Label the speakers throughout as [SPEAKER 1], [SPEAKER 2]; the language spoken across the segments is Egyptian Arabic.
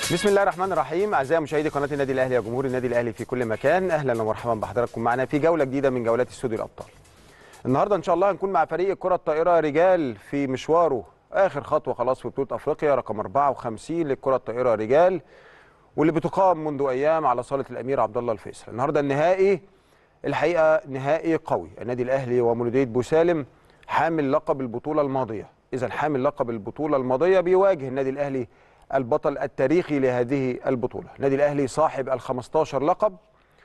[SPEAKER 1] بسم الله الرحمن الرحيم اعزائي مشاهدي قناه النادي الاهلي يا جمهور النادي الاهلي في كل مكان اهلا ومرحبا بحضراتكم معنا في جوله جديده من جولات استوديو الابطال النهارده ان شاء الله هنكون مع فريق الكره الطائره رجال في مشواره اخر خطوه خلاص في بطوله افريقيا رقم 54 للكره الطائره رجال واللي بتقام منذ ايام على صاله الامير عبد الله الفيصل النهارده النهائي الحقيقه نهائي قوي النادي الاهلي ومولوديه بوسالم حامل لقب البطوله الماضيه اذا حامل لقب البطوله الماضيه بيواجه النادي الاهلي البطل التاريخي لهذه البطوله النادي الاهلي صاحب ال 15 لقب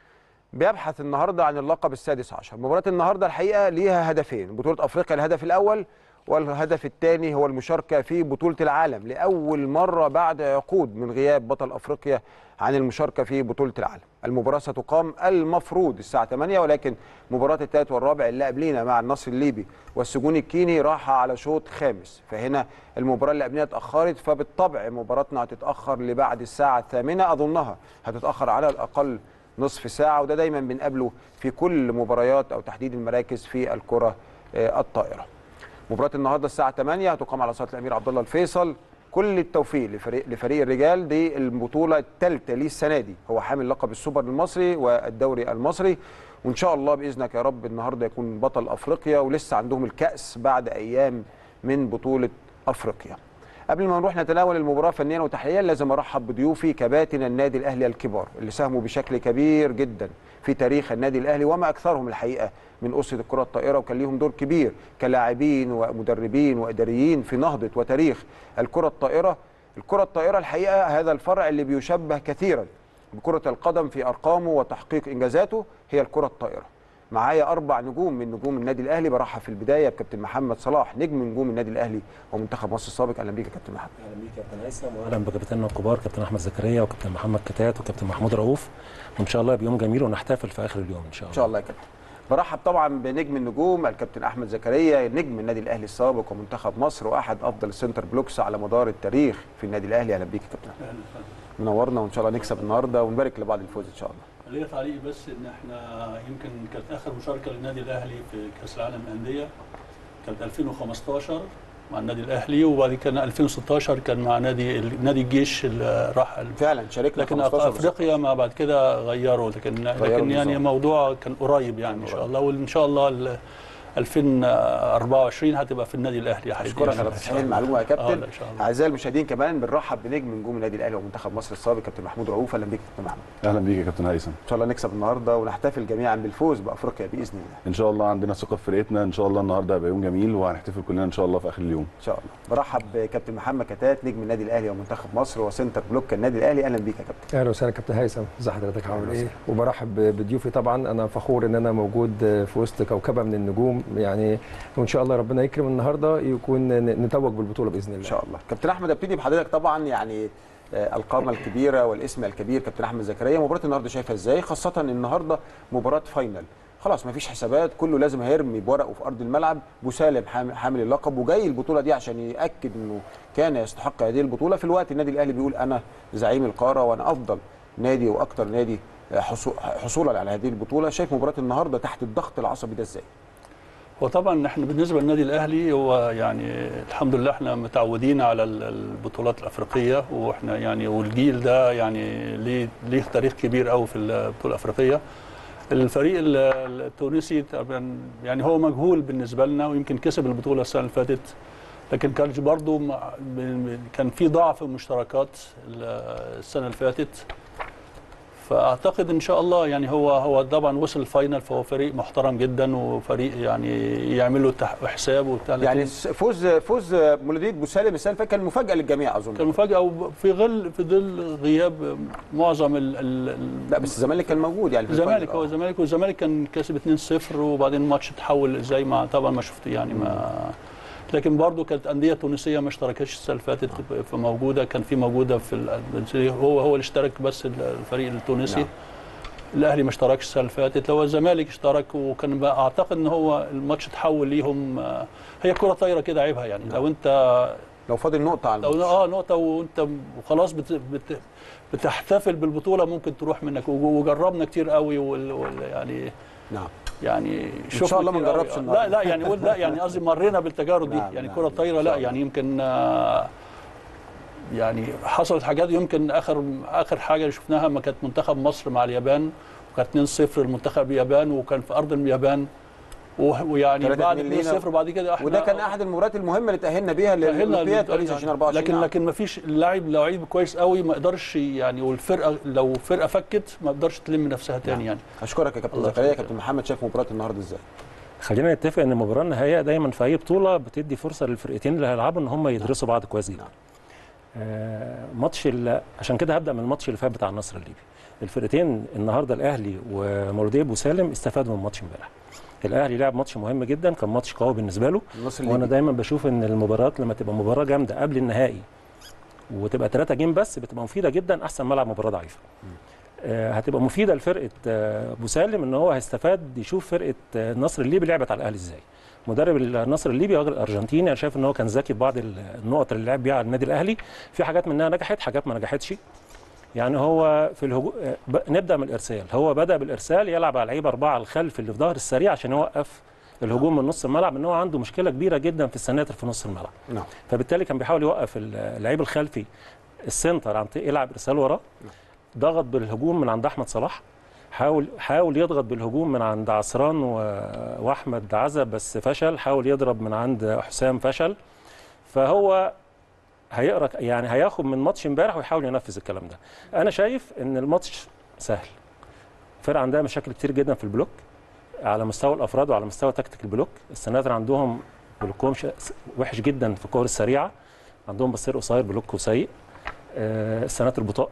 [SPEAKER 1] بيبحث النهارده عن اللقب السادس عشر مباراه النهارده الحقيقه ليها هدفين بطوله افريقيا الهدف الاول والهدف الثاني هو المشاركه في بطوله العالم لاول مره بعد عقود من غياب بطل افريقيا عن المشاركه في بطوله العالم المباراه ستقام المفروض الساعه 8 ولكن مباراه الثالث والرابع اللي قبلينا مع النصر الليبي والسجون الكيني راح على شوط خامس فهنا المباراه اللي قبلينا اتاخرت فبالطبع مباراتنا هتتاخر لبعد الساعه الثامنه اظنها هتتاخر على الاقل نصف ساعه وده دايما بنقابله في كل مباريات او تحديد المراكز في الكره الطائره مباراه النهارده الساعه 8 هتقام على صاله الامير عبد الله الفيصل كل التوفيق لفريق لفريق الرجال دي البطوله الثالثه ليه السنه دي هو حامل لقب السوبر المصري والدوري المصري وان شاء الله باذنك يا رب النهارده يكون بطل افريقيا ولسه عندهم الكاس بعد ايام من بطوله افريقيا قبل ما نروح نتناول المباراه فنيا وتحليليا لازم ارحب بضيوفي كباتن النادي الاهلي الكبار اللي ساهموا بشكل كبير جدا في تاريخ النادي الاهلي وما اكثرهم الحقيقه من اسره الكره الطائره وكان ليهم دور كبير كلاعبين ومدربين واداريين في نهضه وتاريخ الكره الطائره الكره الطائره الحقيقه هذا الفرع اللي بيشبه كثيرا بكره القدم في ارقامه وتحقيق انجازاته هي الكره الطائره معايا اربع نجوم من نجوم النادي الاهلي برحب في البدايه بكابتن محمد صلاح نجم نجوم النادي الاهلي ومنتخب مصر السابق اهلا بيك يا كابتن محمد
[SPEAKER 2] اهلا بيك يا كابتن هيثم واهلا بكابتننا الكبار كابتن احمد زكريا وكابتن محمد كتات وكابتن محمود رؤوف وان شاء الله بيوم جميل ونحتفل في اخر اليوم ان شاء الله
[SPEAKER 1] ان شاء الله يا كابتن برحب طبعا بنجم النجوم الكابتن احمد زكريا نجم النادي الاهلي السابق ومنتخب مصر واحد افضل السنتر بلوكس على مدار التاريخ في النادي الاهلي اهلا بيك يا كابتن منورنا وان شاء الله نكسب النهارده ونبارك لبعض الفوز ان شاء الله
[SPEAKER 3] ليا تعليق بس ان احنا يمكن كانت اخر مشاركه للنادي الاهلي في كاس العالم للانديه كانت 2015 مع النادي الاهلي وبعد كده 2016 كان مع نادي نادي الجيش اللي راح
[SPEAKER 1] فعلا شاركنا
[SPEAKER 3] لكن افريقيا ما بعد كده غيروا لكن لكن يعني الموضوع كان قريب يعني ان شاء الله وان شاء الله 2024 هتبقى في النادي الاهلي يا حبيبي
[SPEAKER 1] اشكرك على تصحيح المعلومه يا كابتن
[SPEAKER 3] آه
[SPEAKER 1] اعزائي المشاهدين كمان بنرحب بنجم نجوم النادي الاهلي ومنتخب مصر السابق كابتن محمود رؤوف اهلا بيك يا كابتن محمود
[SPEAKER 4] اهلا بيك يا كابتن هيثم
[SPEAKER 1] ان شاء الله نكسب النهارده ونحتفل جميعا بالفوز بافريقيا باذن الله
[SPEAKER 4] ان شاء الله عندنا ثقه في فرقتنا ان شاء الله النهارده هيبقى يوم جميل وهنحتفل كلنا ان شاء الله في اخر اليوم
[SPEAKER 1] ان شاء الله برحب بكابتن محمد كتات نجم النادي الاهلي ومنتخب مصر وسنتر بلوك النادي الاهلي اهلا بيك يا كابتن
[SPEAKER 5] اهلا وسهلا كابتن هيثم ازي حضرتك عامل ايه وبرحب بضيوفي طبعا انا فخور ان انا موجود في وسط كوكبه من النجوم يعني وان شاء الله ربنا يكرم النهارده يكون نتوج بالبطوله باذن الله
[SPEAKER 1] ان شاء الله كابتن احمد ابتدي بحضرتك طبعا يعني القامه الكبيره والاسم الكبير كابتن احمد زكريا مباراه النهارده شايفها ازاي خاصه ان النهارده مباراه فاينل خلاص مفيش حسابات كله لازم هيرمي بورقه في ارض الملعب بوسالم حامل اللقب وجاي البطوله دي عشان ياكد انه كان يستحق هذه البطوله في الوقت النادي الاهلي بيقول انا زعيم القاره وانا افضل نادي واكثر نادي حصولا على هذه البطوله شايف مباراه النهارده تحت الضغط العصبي ده ازاي
[SPEAKER 3] هو طبعا احنا بالنسبه للنادي الاهلي هو يعني الحمد لله احنا متعودين على البطولات الافريقيه واحنا يعني والجيل ده يعني ليه ليه تاريخ كبير قوي في البطوله الافريقيه الفريق التونسي طبعا يعني هو مجهول بالنسبه لنا ويمكن كسب البطوله السنه اللي فاتت لكن كان برضه كان في ضعف في المشتركات السنه اللي فاتت فاعتقد ان شاء الله يعني هو هو طبعا وصل الفاينل فهو فريق محترم جدا وفريق يعني يعمل له حساب وبتاع
[SPEAKER 1] يعني فوز فوز مولوديه بوسالم السنه اللي فاتت كان مفاجاه للجميع اظن
[SPEAKER 3] كان مفاجاه وفي ظل في ظل غياب معظم ال ال
[SPEAKER 1] لا بس الزمالك كان موجود يعني
[SPEAKER 3] الزمالك هو الزمالك والزمالك كان كسب 2-0 وبعدين الماتش اتحول زي ما طبعا ما شفت يعني ما لكن برضه كانت انديه تونسيه ما اشتركتش السنه اللي فاتت موجوده كان في موجوده في هو هو اللي اشترك بس الفريق التونسي نعم. الاهلي ما اشتركش السنه اللي فاتت لو الزمالك اشترك وكان بقى اعتقد ان هو الماتش اتحول ليهم هي كره طايره كده عيبها يعني نعم. لو انت
[SPEAKER 1] لو فاضل نقطه على
[SPEAKER 3] لو اه نقطه وانت وخلاص بت بت بتحتفل بالبطوله ممكن تروح منك وجربنا كتير قوي وال وال يعني
[SPEAKER 1] نعم
[SPEAKER 3] يعني
[SPEAKER 1] ان شاء الله ما نجربش
[SPEAKER 3] لا لا يعني لا يعني قصدي مرينا بالتجارب دي يعني كره الطايره لا يعني يمكن يعني حصلت حاجات يمكن اخر اخر حاجه شفناها ما كانت منتخب مصر مع اليابان وكانت 2-0 المنتخب اليابان وكان في ارض اليابان و- ويعني
[SPEAKER 1] 3-2
[SPEAKER 3] بعد
[SPEAKER 1] لينا.
[SPEAKER 3] 2-0 بعد كده احنا
[SPEAKER 1] وده كان احد المباريات المهمه اللي تاهلنا بيها
[SPEAKER 3] تأهلنا
[SPEAKER 1] للاولمبياد
[SPEAKER 3] لل-
[SPEAKER 1] باريس
[SPEAKER 3] يعني
[SPEAKER 1] 2024
[SPEAKER 3] لكن
[SPEAKER 1] نعم.
[SPEAKER 3] لكن ما فيش اللاعب لعيب كويس قوي ما يقدرش يعني والفرقه لو فرقه فكت ما تقدرش تلم نفسها تاني يعني
[SPEAKER 1] اشكرك يا كابتن
[SPEAKER 3] الله
[SPEAKER 1] زكريا
[SPEAKER 3] يخليك.
[SPEAKER 1] كابتن محمد شايف مباراه النهارده ازاي
[SPEAKER 2] خلينا نتفق ان المباراه النهائيه دايما في اي بطوله بتدي فرصه للفرقتين اللي هيلعبوا ان هم يدرسوا بعض كويس جدا. آه ماتش ال- عشان كده هبدا من الماتش اللي فات بتاع النصر الليبي. الفرقتين النهارده الاهلي ومولوديه بوسالم استفادوا من ماتش امبارح. الاهلي لعب ماتش مهم جدا كان ماتش قوي بالنسبه له
[SPEAKER 1] النصر
[SPEAKER 2] وانا
[SPEAKER 1] الليبي
[SPEAKER 2] دايما بشوف ان المباريات لما تبقى مباراه جامده قبل النهائي وتبقى 3 جيم بس بتبقى مفيده جدا احسن ما العب مباراه ضعيفه. آه، هتبقى مفيده لفرقه آه، بوسالم ان هو هيستفاد يشوف فرقه آه، النصر الليبي لعبت على الاهلي ازاي. مدرب النصر الليبي راجل ارجنتيني انا شايف ان هو كان ذكي في بعض النقط اللي لعب بيها على النادي الاهلي في حاجات منها نجحت حاجات ما نجحتش يعني هو في الهجوم نبدا من الارسال هو بدا بالارسال يلعب على لعيبه اربعه على الخلف اللي في ظهر السريع عشان يوقف الهجوم من نص الملعب ان هو عنده مشكله كبيره جدا في السناتر في نص الملعب
[SPEAKER 1] نعم
[SPEAKER 2] فبالتالي كان بيحاول يوقف اللعيب الخلفي السنتر عن طريق يلعب ارسال وراه ضغط بالهجوم من عند احمد صلاح حاول حاول يضغط بالهجوم من عند عصران و... واحمد عزب بس فشل حاول يضرب من عند حسام فشل فهو هيقرا يعني هياخد من ماتش امبارح ويحاول ينفذ الكلام ده انا شايف ان الماتش سهل فرقه عندها مشاكل كتير جدا في البلوك على مستوى الافراد وعلى مستوى تكتيك البلوك السناتر عندهم بلوكهم ش- وحش جدا في الكور السريعه عندهم بصير قصير بلوك سيء آه، السناتر بطاء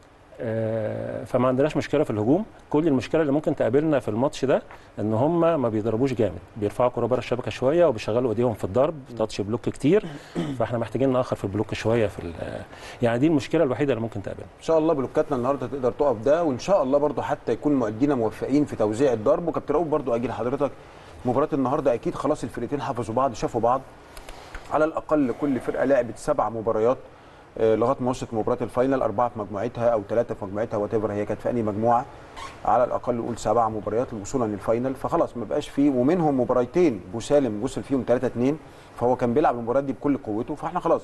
[SPEAKER 2] آه، فما عندناش مشكله في الهجوم كل المشكله اللي ممكن تقابلنا في الماتش ده ان هم ما بيضربوش جامد بيرفعوا كره بره الشبكه شويه وبيشغلوا ايديهم في الضرب تاتش بلوك كتير فاحنا محتاجين ناخر في البلوك شويه في ال- يعني دي المشكله الوحيده اللي ممكن تقابلنا
[SPEAKER 1] ان شاء الله بلوكاتنا النهارده تقدر تقف ده وان شاء الله برضو حتى يكون مؤدينا موفقين في توزيع الضرب وكابتن رؤوف برضو اجي لحضرتك مباراه النهارده اكيد خلاص الفرقتين حفظوا بعض شافوا بعض على الاقل كل فرقه لعبت سبع مباريات آه، لغايه ما وصلت مباراه الفاينل اربعه في مجموعتها او ثلاثه في مجموعتها وات هي كانت في انهي مجموعه على الاقل نقول سبع مباريات وصولا للفاينل فخلاص ما بقاش فيه ومنهم مباراتين بوسالم وصل فيهم 3 2 فهو كان بيلعب المباريات دي بكل قوته فاحنا خلاص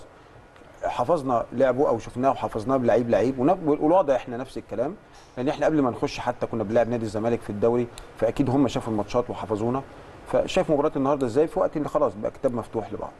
[SPEAKER 1] حفظنا لعبه او شفناه وحفظناه بلعيب لعيب ونب- والوضع احنا نفس الكلام لان احنا قبل ما نخش حتى كنا بنلعب نادي الزمالك في الدوري فاكيد هم شافوا الماتشات وحفظونا فشايف مباراه النهارده ازاي في وقت ان خلاص بقى كتاب مفتوح لبعض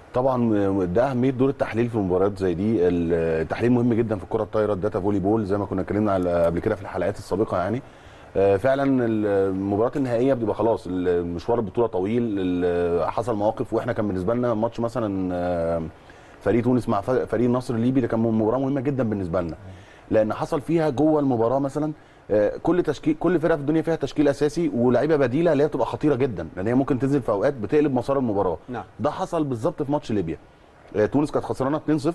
[SPEAKER 4] طبعا ده اهميه دور التحليل في مباريات زي دي التحليل مهم جدا في الكره الطايره الداتا فولي بول زي ما كنا اتكلمنا على قبل كده في الحلقات السابقه يعني آه، فعلا المباريات النهائيه بتبقى خلاص المشوار البطوله طويل ال- حصل مواقف واحنا كان بالنسبه لنا ماتش مثلا آه، فريق تونس مع ف- فريق النصر الليبي ده كان مباراه مهمه جدا بالنسبه لنا لان حصل فيها جوه المباراه مثلا آه، كل تشكيل كل فرقه في الدنيا فيها تشكيل اساسي ولاعيبه بديله اللي هي بتبقى خطيره جدا لان هي ممكن تنزل في اوقات بتقلب مسار المباراه
[SPEAKER 1] نعم.
[SPEAKER 4] ده حصل بالظبط في ماتش ليبيا آه، تونس كانت خسرانه 2-0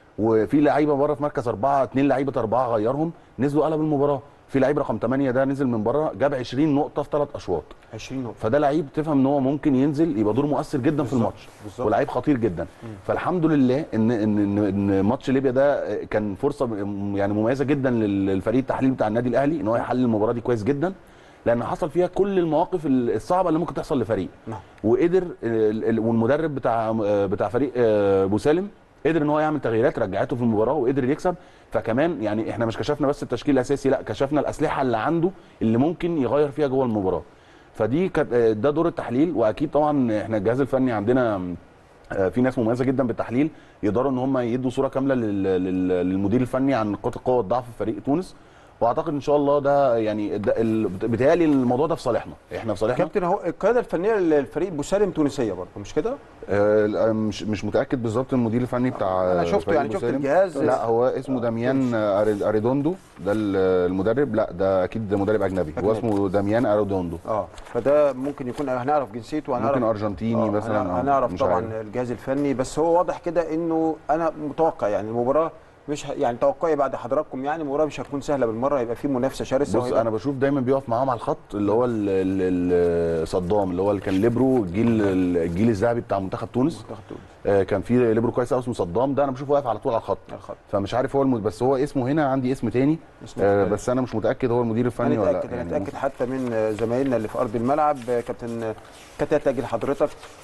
[SPEAKER 4] وفي لعيبه بره في مركز اربعه اثنين لعيبه اربعه غيرهم نزلوا قلب المباراه في لعيب رقم 8 ده نزل من بره جاب 20 نقطه في ثلاث اشواط
[SPEAKER 1] 20 نقطه
[SPEAKER 4] فده لعيب تفهم ان هو ممكن ينزل يبقى دوره مؤثر جدا في الماتش
[SPEAKER 1] بالظبط.
[SPEAKER 4] ولعيب خطير جدا فالحمد لله ان ان ان, إن ماتش ليبيا ده كان فرصه م- يعني مميزه جدا لل- للفريق التحليلي بتاع النادي الاهلي ان هو يحلل المباراه دي كويس جدا لان حصل فيها كل المواقف ال- الصعبه اللي ممكن تحصل لفريق
[SPEAKER 1] نعم.
[SPEAKER 4] وقدر ال- ال- والمدرب بتاع بتاع فريق آه، بوسالم قدر ان هو يعمل تغييرات رجعته في المباراه وقدر يكسب فكمان يعني احنا مش كشفنا بس التشكيل الاساسي لا كشفنا الاسلحه اللي عنده اللي ممكن يغير فيها جوه المباراه فدي كانت آه، ده دور التحليل واكيد طبعا احنا الجهاز الفني عندنا آه، في ناس مميزه جدا بالتحليل يقدروا ان هم يدوا صوره كامله لل- لل- للمدير الفني عن نقاط القوه والضعف في فريق تونس واعتقد ان شاء الله ده يعني ده ال- بيتهيألي الموضوع ده في صالحنا احنا في صالحنا
[SPEAKER 1] كابتن اهو القياده الفنيه للفريق بوسالم تونسيه برضه مش كده؟
[SPEAKER 4] آه، لا، مش مش متاكد بالظبط المدير الفني بتاع
[SPEAKER 1] أنا شفته
[SPEAKER 4] فريق
[SPEAKER 1] يعني، شفت
[SPEAKER 4] بوسالم.
[SPEAKER 1] الجهاز.
[SPEAKER 4] لا هو اسمه داميان أري- اريدوندو ده ال- المدرب لا ده اكيد مدرب اجنبي هو
[SPEAKER 1] أجنبي.
[SPEAKER 4] اسمه داميان اريدوندو
[SPEAKER 1] اه فده ممكن يكون هنعرف جنسيته وهنعرف
[SPEAKER 4] ممكن ارجنتيني
[SPEAKER 1] آه،
[SPEAKER 4] مثلا
[SPEAKER 1] هنع-
[SPEAKER 4] أو
[SPEAKER 1] هنعرف
[SPEAKER 4] مش
[SPEAKER 1] طبعا
[SPEAKER 4] عارف.
[SPEAKER 1] الجهاز الفني بس هو واضح كده انه انا متوقع يعني المباراه مش ه... يعني توقعي بعد حضراتكم يعني المباراه مش هتكون سهله بالمره هيبقى في منافسه شرسه
[SPEAKER 4] بص
[SPEAKER 1] وهيبقى-
[SPEAKER 4] انا بشوف دايما بيقف معاهم على الخط اللي هو ال- ال- ال- صدام اللي هو اللي كان ليبرو الجيل الجيل الذهبي بتاع منتخب تونس
[SPEAKER 1] منتخب تونس.
[SPEAKER 4] آه، كان في ليبرو كويس قوي اسمه صدام ده انا بشوفه واقف على طول على الخط
[SPEAKER 1] على الخط.
[SPEAKER 4] فمش عارف هو الم... بس هو اسمه هنا عندي اسم تاني
[SPEAKER 1] اسمه
[SPEAKER 4] آه،
[SPEAKER 1] مختلف.
[SPEAKER 4] بس انا مش متاكد هو المدير الفني ولا
[SPEAKER 1] هنتاكد
[SPEAKER 4] لا
[SPEAKER 1] هنتاكد حتى من زمايلنا اللي في ارض الملعب كابتن كتاتا اجي لحضرتك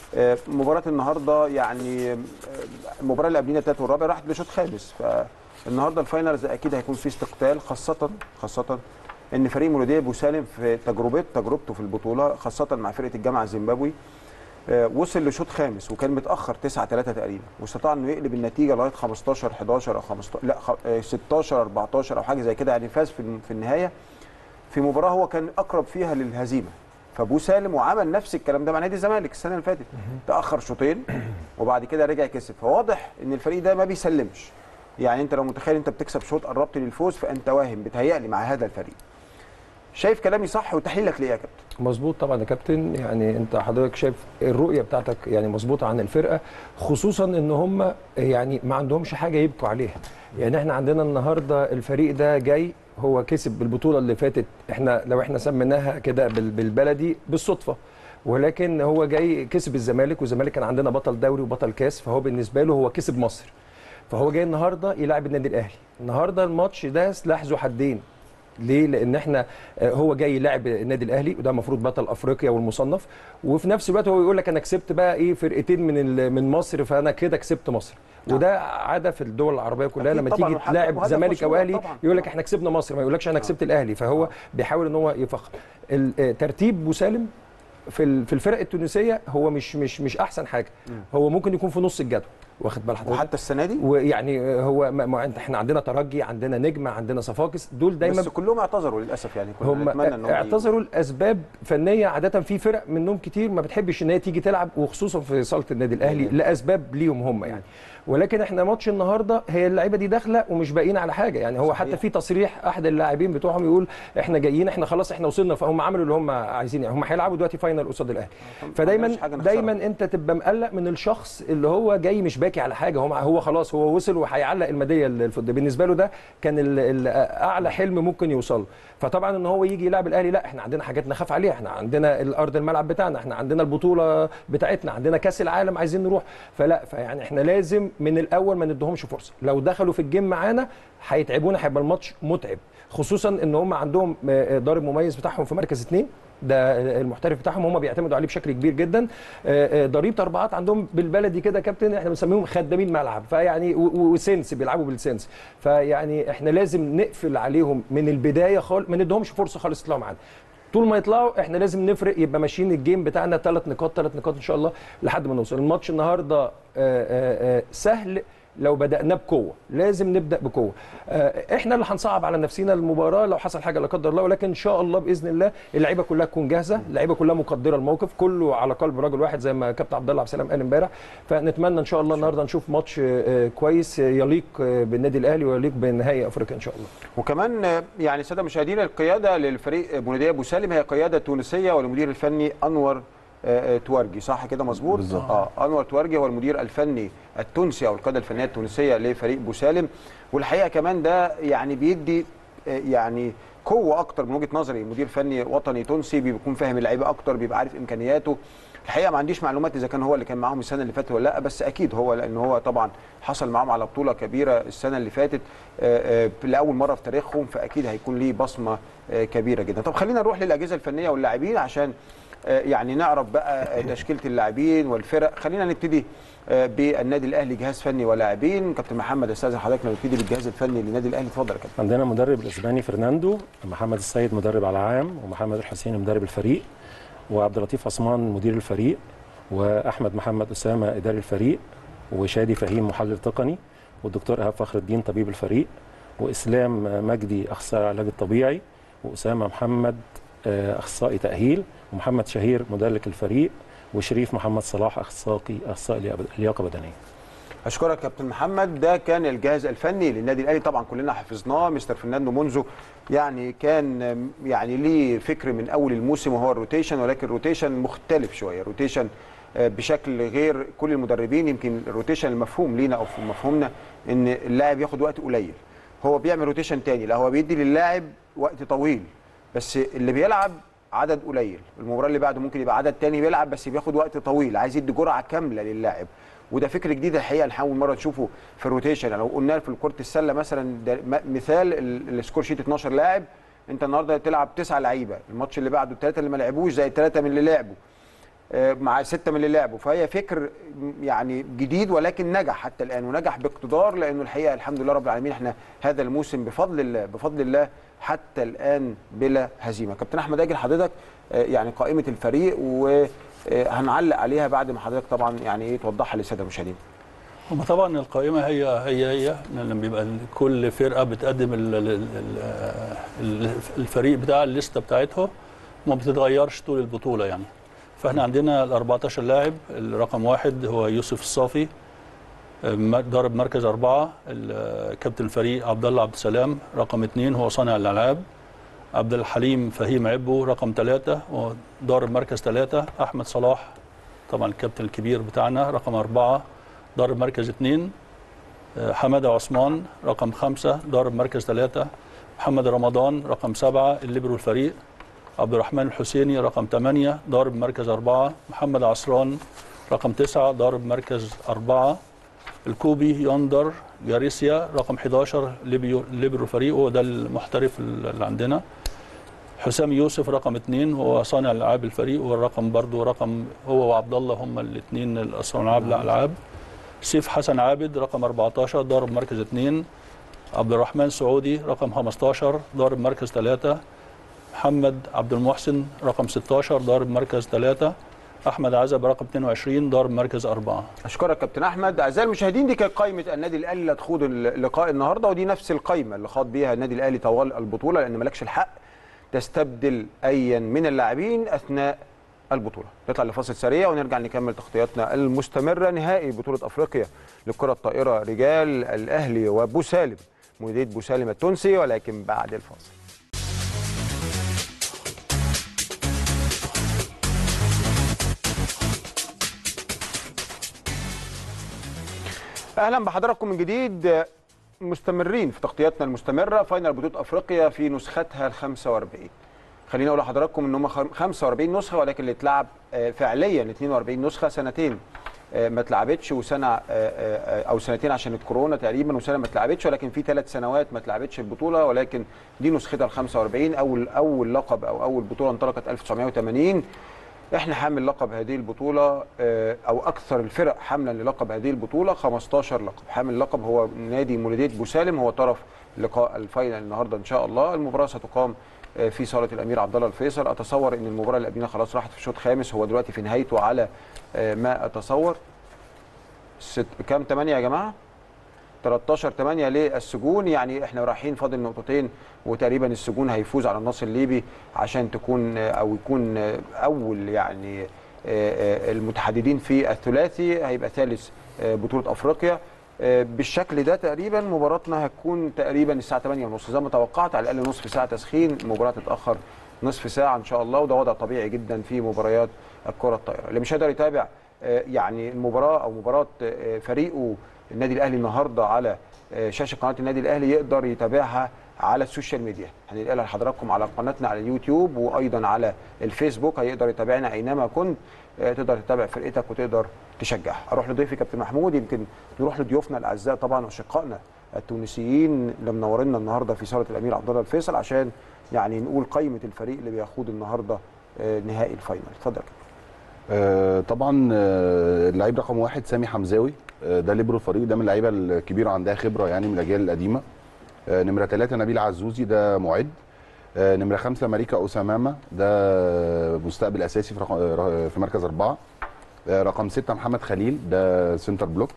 [SPEAKER 1] آه، مباراه النهارده يعني آه، المباراه اللي قبلنا الثالث والرابع راحت لشوط خامس فالنهارده الفاينلز اكيد هيكون في استقتال خاصه خاصه ان فريق مولوديه ابو سالم في تجربه تجربته في البطوله خاصه مع فرقه الجامعه الزيمبابوي آه، وصل لشوط خامس وكان متاخر 9 3 تقريبا واستطاع انه يقلب النتيجه لغايه 15 11 او 15 لا خ- آه، 16 14 او حاجه زي كده يعني فاز في الم- في النهايه في مباراه هو كان اقرب فيها للهزيمه فابو سالم وعمل نفس الكلام ده مع نادي الزمالك السنه اللي فاتت تاخر شوطين وبعد كده رجع كسب فواضح ان الفريق ده ما بيسلمش يعني انت لو متخيل انت بتكسب شوط قربت للفوز فانت واهم بتهيألي مع هذا الفريق شايف كلامي صح وتحليلك ليه يا كابتن
[SPEAKER 5] مظبوط طبعا يا كابتن يعني انت حضرتك شايف الرؤيه بتاعتك يعني مظبوطه عن الفرقه خصوصا ان هم يعني ما عندهمش حاجه يبكوا عليها يعني احنا عندنا النهارده الفريق ده جاي هو كسب بالبطوله اللي فاتت احنا لو احنا سميناها كده بال- بالبلدي بالصدفه ولكن هو جاي كسب الزمالك والزمالك كان عندنا بطل دوري وبطل كاس فهو بالنسبه له هو كسب مصر فهو جاي النهارده يلعب النادي الاهلي النهارده الماتش ده سلاح ذو حدين ليه؟ لان احنا آه، هو جاي يلاعب النادي الاهلي وده المفروض بطل افريقيا والمصنف وفي نفس الوقت هو يقول لك انا كسبت بقى ايه فرقتين من ال- من مصر فانا كده كسبت مصر وده عاده في الدول العربيه كلها
[SPEAKER 1] أكيد
[SPEAKER 5] لما
[SPEAKER 1] طبعاً،
[SPEAKER 5] تيجي
[SPEAKER 1] وحتى-
[SPEAKER 5] تلاعب
[SPEAKER 1] وهدف
[SPEAKER 5] زمالك او
[SPEAKER 1] وصولة
[SPEAKER 5] اهلي
[SPEAKER 1] طبعاً.
[SPEAKER 5] يقول لك احنا كسبنا مصر ما يقولكش انا كسبت الاهلي فهو بيحاول ان هو يفخر ال- آه، ترتيب بوسالم في ال- في الفرق التونسيه هو مش مش مش احسن حاجه هو ممكن يكون في نص الجدول واخد بال حضرتك
[SPEAKER 1] وحتى السنه دي
[SPEAKER 5] ويعني هو ما ما انت احنا عندنا ترجي عندنا نجمه عندنا صفاقس دول دايما
[SPEAKER 1] بس كلهم اعتذروا للاسف يعني كنا
[SPEAKER 5] هم
[SPEAKER 1] نتمنى ان هم
[SPEAKER 5] اعتذروا لاسباب فنيه عاده في فرق منهم كتير ما بتحبش ان هي تيجي تلعب وخصوصا في صاله النادي الاهلي لاسباب ليهم هم يعني ولكن احنا ماتش النهارده هي اللعيبه دي داخله ومش باقيين على حاجه يعني هو
[SPEAKER 1] صحيح.
[SPEAKER 5] حتى في تصريح احد اللاعبين بتوعهم يقول احنا جايين احنا خلاص احنا وصلنا فهم عملوا اللي هم عايزين يعني هم هيلعبوا دلوقتي فاينل قصاد الاهلي فدايما
[SPEAKER 1] عندناش حاجة نخسرها.
[SPEAKER 5] دايما انت تبقى مقلق من الشخص اللي هو جاي مش باكي على حاجه هو هو خلاص هو وصل وهيعلق الميداليه الفضيه بالنسبه له ده كان ال- ال- اعلى حلم ممكن يوصل له فطبعا ان هو يجي يلعب الاهلي لا احنا عندنا حاجات نخاف عليها احنا عندنا الارض الملعب بتاعنا احنا عندنا البطوله بتاعتنا عندنا كاس العالم عايزين نروح فلا فيعني احنا لازم من الاول ما ندهمش فرصه لو دخلوا في الجيم معانا هيتعبونا هيبقى الماتش متعب خصوصا ان هم عندهم آه، ضارب مميز بتاعهم في مركز اثنين ده المحترف بتاعهم هم بيعتمدوا عليه بشكل كبير جدا آه، آه، ضريبه اربعات عندهم بالبلدي كده يا كابتن احنا بنسميهم خدامين ملعب فيعني و- و- وسنس بيلعبوا بالسنس فيعني احنا لازم نقفل عليهم من البدايه خالص ما ندهمش فرصه خالص يطلعوا معانا طول ما يطلعوا احنا لازم نفرق يبقى ماشيين الجيم بتاعنا ثلاث نقاط ثلاث نقاط ان شاء الله لحد ما نوصل الماتش النهارده آه، آه، آه، سهل لو بدأنا بقوة لازم نبدأ بقوة آه، احنا اللي هنصعب على نفسنا المباراة لو حصل حاجة لا قدر الله ولكن ان شاء الله بإذن الله اللعيبة كلها تكون جاهزة اللعيبة كلها مقدرة الموقف كله على قلب رجل واحد زي ما كابتن عبد الله عبد السلام قال امبارح فنتمنى ان شاء الله النهارده نشوف ماتش آه، كويس يليق آه، بالنادي الاهلي ويليق بنهائي افريقيا ان شاء الله
[SPEAKER 1] وكمان آه، يعني ساده مشاهدينا القياده للفريق مولوديه ابو سالم هي قياده تونسيه والمدير الفني انور آه، آه، توارجي صح كده مظبوط
[SPEAKER 4] بالظبط.
[SPEAKER 1] اه انور توارجي هو المدير الفني التونسي او القياده الفنيه التونسيه لفريق ابو سالم والحقيقه كمان ده يعني بيدي آه، يعني قوه اكتر من وجهه نظري مدير فني وطني تونسي بيكون فاهم اللعيبه اكتر بيبقى عارف امكانياته الحقيقه ما عنديش معلومات اذا كان هو اللي كان معاهم السنه اللي فاتت ولا لا بس اكيد هو لان هو طبعا حصل معاهم على بطوله كبيره السنه اللي فاتت آه، آه، لاول مره في تاريخهم فاكيد هيكون ليه بصمه آه، كبيره جدا طب خلينا نروح للاجهزه الفنيه واللاعبين عشان آه، يعني نعرف بقى آه، تشكيله اللاعبين والفرق خلينا نبتدي آه، بالنادي الاهلي جهاز فني ولاعبين كابتن محمد استاذن حضرتك نبتدي بالجهاز الفني للنادي الاهلي اتفضل يا كابتن
[SPEAKER 2] عندنا مدرب الاسباني فرناندو محمد السيد مدرب على عام ومحمد الحسيني مدرب الفريق وعبد اللطيف عثمان مدير الفريق واحمد محمد اسامه اداري الفريق وشادي فهيم محلل تقني والدكتور ايهاب فخر الدين طبيب الفريق واسلام مجدي اخصائي العلاج الطبيعي واسامه محمد آه، اخصائي تاهيل ومحمد شهير مدرك الفريق وشريف محمد صلاح اخصائي اخصائي لياقه بدنيه
[SPEAKER 1] اشكرك كابتن محمد ده كان الجهاز الفني للنادي الاهلي طبعا كلنا حفظناه مستر فرناندو مونزو يعني كان يعني ليه فكر من اول الموسم وهو الروتيشن ولكن روتيشن مختلف شويه روتيشن آه، بشكل غير كل المدربين يمكن الروتيشن المفهوم لينا او في مفهومنا ان اللاعب ياخد وقت قليل هو بيعمل روتيشن تاني لا هو بيدي للاعب وقت طويل بس اللي بيلعب عدد قليل المباراه اللي بعده ممكن يبقى عدد تاني بيلعب بس بياخد وقت طويل عايز يدي جرعه كامله للاعب وده فكر جديد الحقيقه نحاول مره نشوفه في الروتيشن يعني لو قلنا في كره السله مثلا ده م- مثال ال- السكور شيت 12 لاعب انت النهارده تلعب تسعه لعيبه الماتش اللي بعده الثلاثه اللي ما لعبوش زي الثلاثه من اللي لعبوا آه، مع ستة من اللي لعبوا فهي فكر يعني جديد ولكن نجح حتى الان ونجح باقتدار لانه الحقيقه الحمد لله رب العالمين احنا هذا الموسم بفضل الله بفضل الله حتى الان بلا هزيمه كابتن احمد اجل حضرتك آه، يعني قائمه الفريق وهنعلق عليها بعد ما حضرتك طبعا يعني ايه توضحها للساده المشاهدين
[SPEAKER 3] هم طبعا القائمه هي هي هي لما بيبقى كل فرقه بتقدم ال- ال- ال- ال- الفريق بتاع الليسته بتاعتها ما بتتغيرش طول البطوله يعني فاحنا عندنا ال 14 لاعب الرقم واحد هو يوسف الصافي م- ضارب مركز أربعة ال- كابتن الفريق عبد الله عبد السلام رقم اثنين هو صانع الألعاب عبد الحليم فهيم عبو رقم ثلاثة هو ضارب مركز ثلاثة أحمد صلاح طبعا الكابتن الكبير بتاعنا رقم أربعة ضارب مركز اثنين آه، حمادة عثمان رقم خمسة ضارب مركز ثلاثة محمد رمضان رقم سبعة الليبرو الفريق عبد الرحمن الحسيني رقم ثمانية ضارب مركز أربعة محمد عصران رقم تسعة ضارب مركز أربعة الكوبي يندر جاريسيا رقم 11 ليبيو ليبرو الفريق هو ده المحترف اللي عندنا حسام يوسف رقم اثنين هو صانع العاب الفريق والرقم برضو رقم هو وعبد الله هم الاثنين صانع الالعاب سيف حسن عابد رقم 14 ضارب مركز اثنين عبد الرحمن سعودي رقم 15 ضارب مركز ثلاثة محمد عبد المحسن رقم 16 ضارب مركز ثلاثة أحمد عزب رقم 22 ضارب مركز أربعة
[SPEAKER 1] اشكرك كابتن احمد اعزائي المشاهدين دي كانت قائمه النادي الاهلي اللي هتخوض اللقاء النهارده ودي نفس القائمه اللي خاض بيها النادي الاهلي طوال البطوله لان مالكش الحق تستبدل ايا من اللاعبين اثناء البطوله نطلع لفاصل سريع ونرجع نكمل تغطياتنا المستمره نهائي بطوله افريقيا للكره الطائره رجال الاهلي وبوسالم مديريه بوسالم التونسي ولكن بعد الفاصل اهلا بحضراتكم من جديد مستمرين في تغطياتنا المستمره فاينل بطوله افريقيا في نسختها ال 45 خليني اقول لحضراتكم ان هم 45 نسخه ولكن اللي اتلعب آه، فعليا 42 نسخه سنتين آه، ما اتلعبتش وسنه آه، آه، او سنتين عشان الكورونا تقريبا وسنه ما اتلعبتش ولكن في ثلاث سنوات ما اتلعبتش البطوله ولكن دي نسختها ال 45 اول اول لقب او اول بطوله انطلقت 1980 احنا حامل لقب هذه البطوله آه، او اكثر الفرق حملا للقب هذه البطوله 15 لقب حامل اللقب هو نادي مولوديه بوسالم هو طرف لقاء الفاينل النهارده ان شاء الله المباراه ستقام آه، في صاله الامير عبد الله الفيصل اتصور ان المباراه اللي قبلنا خلاص راحت في شوط خامس هو دلوقتي في نهايته على آه، ما اتصور ست كام 8 يا جماعه 13 8 للسجون يعني احنا رايحين فاضل نقطتين وتقريبا السجون هيفوز على النصر الليبي عشان تكون او يكون اول يعني آه، آه، المتحددين في الثلاثي هيبقى ثالث آه، بطوله افريقيا آه، بالشكل ده تقريبا مباراتنا هتكون تقريبا الساعه 8:30 زي ما توقعت على الاقل نصف ساعه تسخين المباراه تتاخر نصف ساعه ان شاء الله وده وضع طبيعي جدا في مباريات الكره الطايره اللي مش هيقدر يتابع آه، يعني المباراه او مباراه آه، فريقه النادي الاهلي النهارده على آه، شاشه قناه النادي الاهلي يقدر يتابعها على السوشيال ميديا هننقلها لحضراتكم على قناتنا على اليوتيوب وايضا على الفيسبوك هيقدر يتابعنا اينما كنت آه، تقدر تتابع فرقتك وتقدر تشجعها اروح لضيفي كابتن محمود يمكن نروح لضيوفنا الاعزاء طبعا واشقائنا التونسيين اللي منورينا النهارده في صاله الامير عبد الله الفيصل عشان يعني نقول قائمه الفريق اللي بيخوض النهارده آه، نهائي الفاينل اتفضل يا كابتن.
[SPEAKER 4] آه، طبعا آه، اللعيب رقم واحد سامي حمزاوي آه، ده ليبرو الفريق ده من اللعيبه الكبيره عندها خبره يعني من الاجيال القديمه آه، نمره ثلاثه نبيل عزوزي ده معد آه، نمره خمسه ماريكا اساماما ده مستقبل اساسي في, رقم آه، في مركز اربعه آه، رقم سته محمد خليل ده سنتر بلوك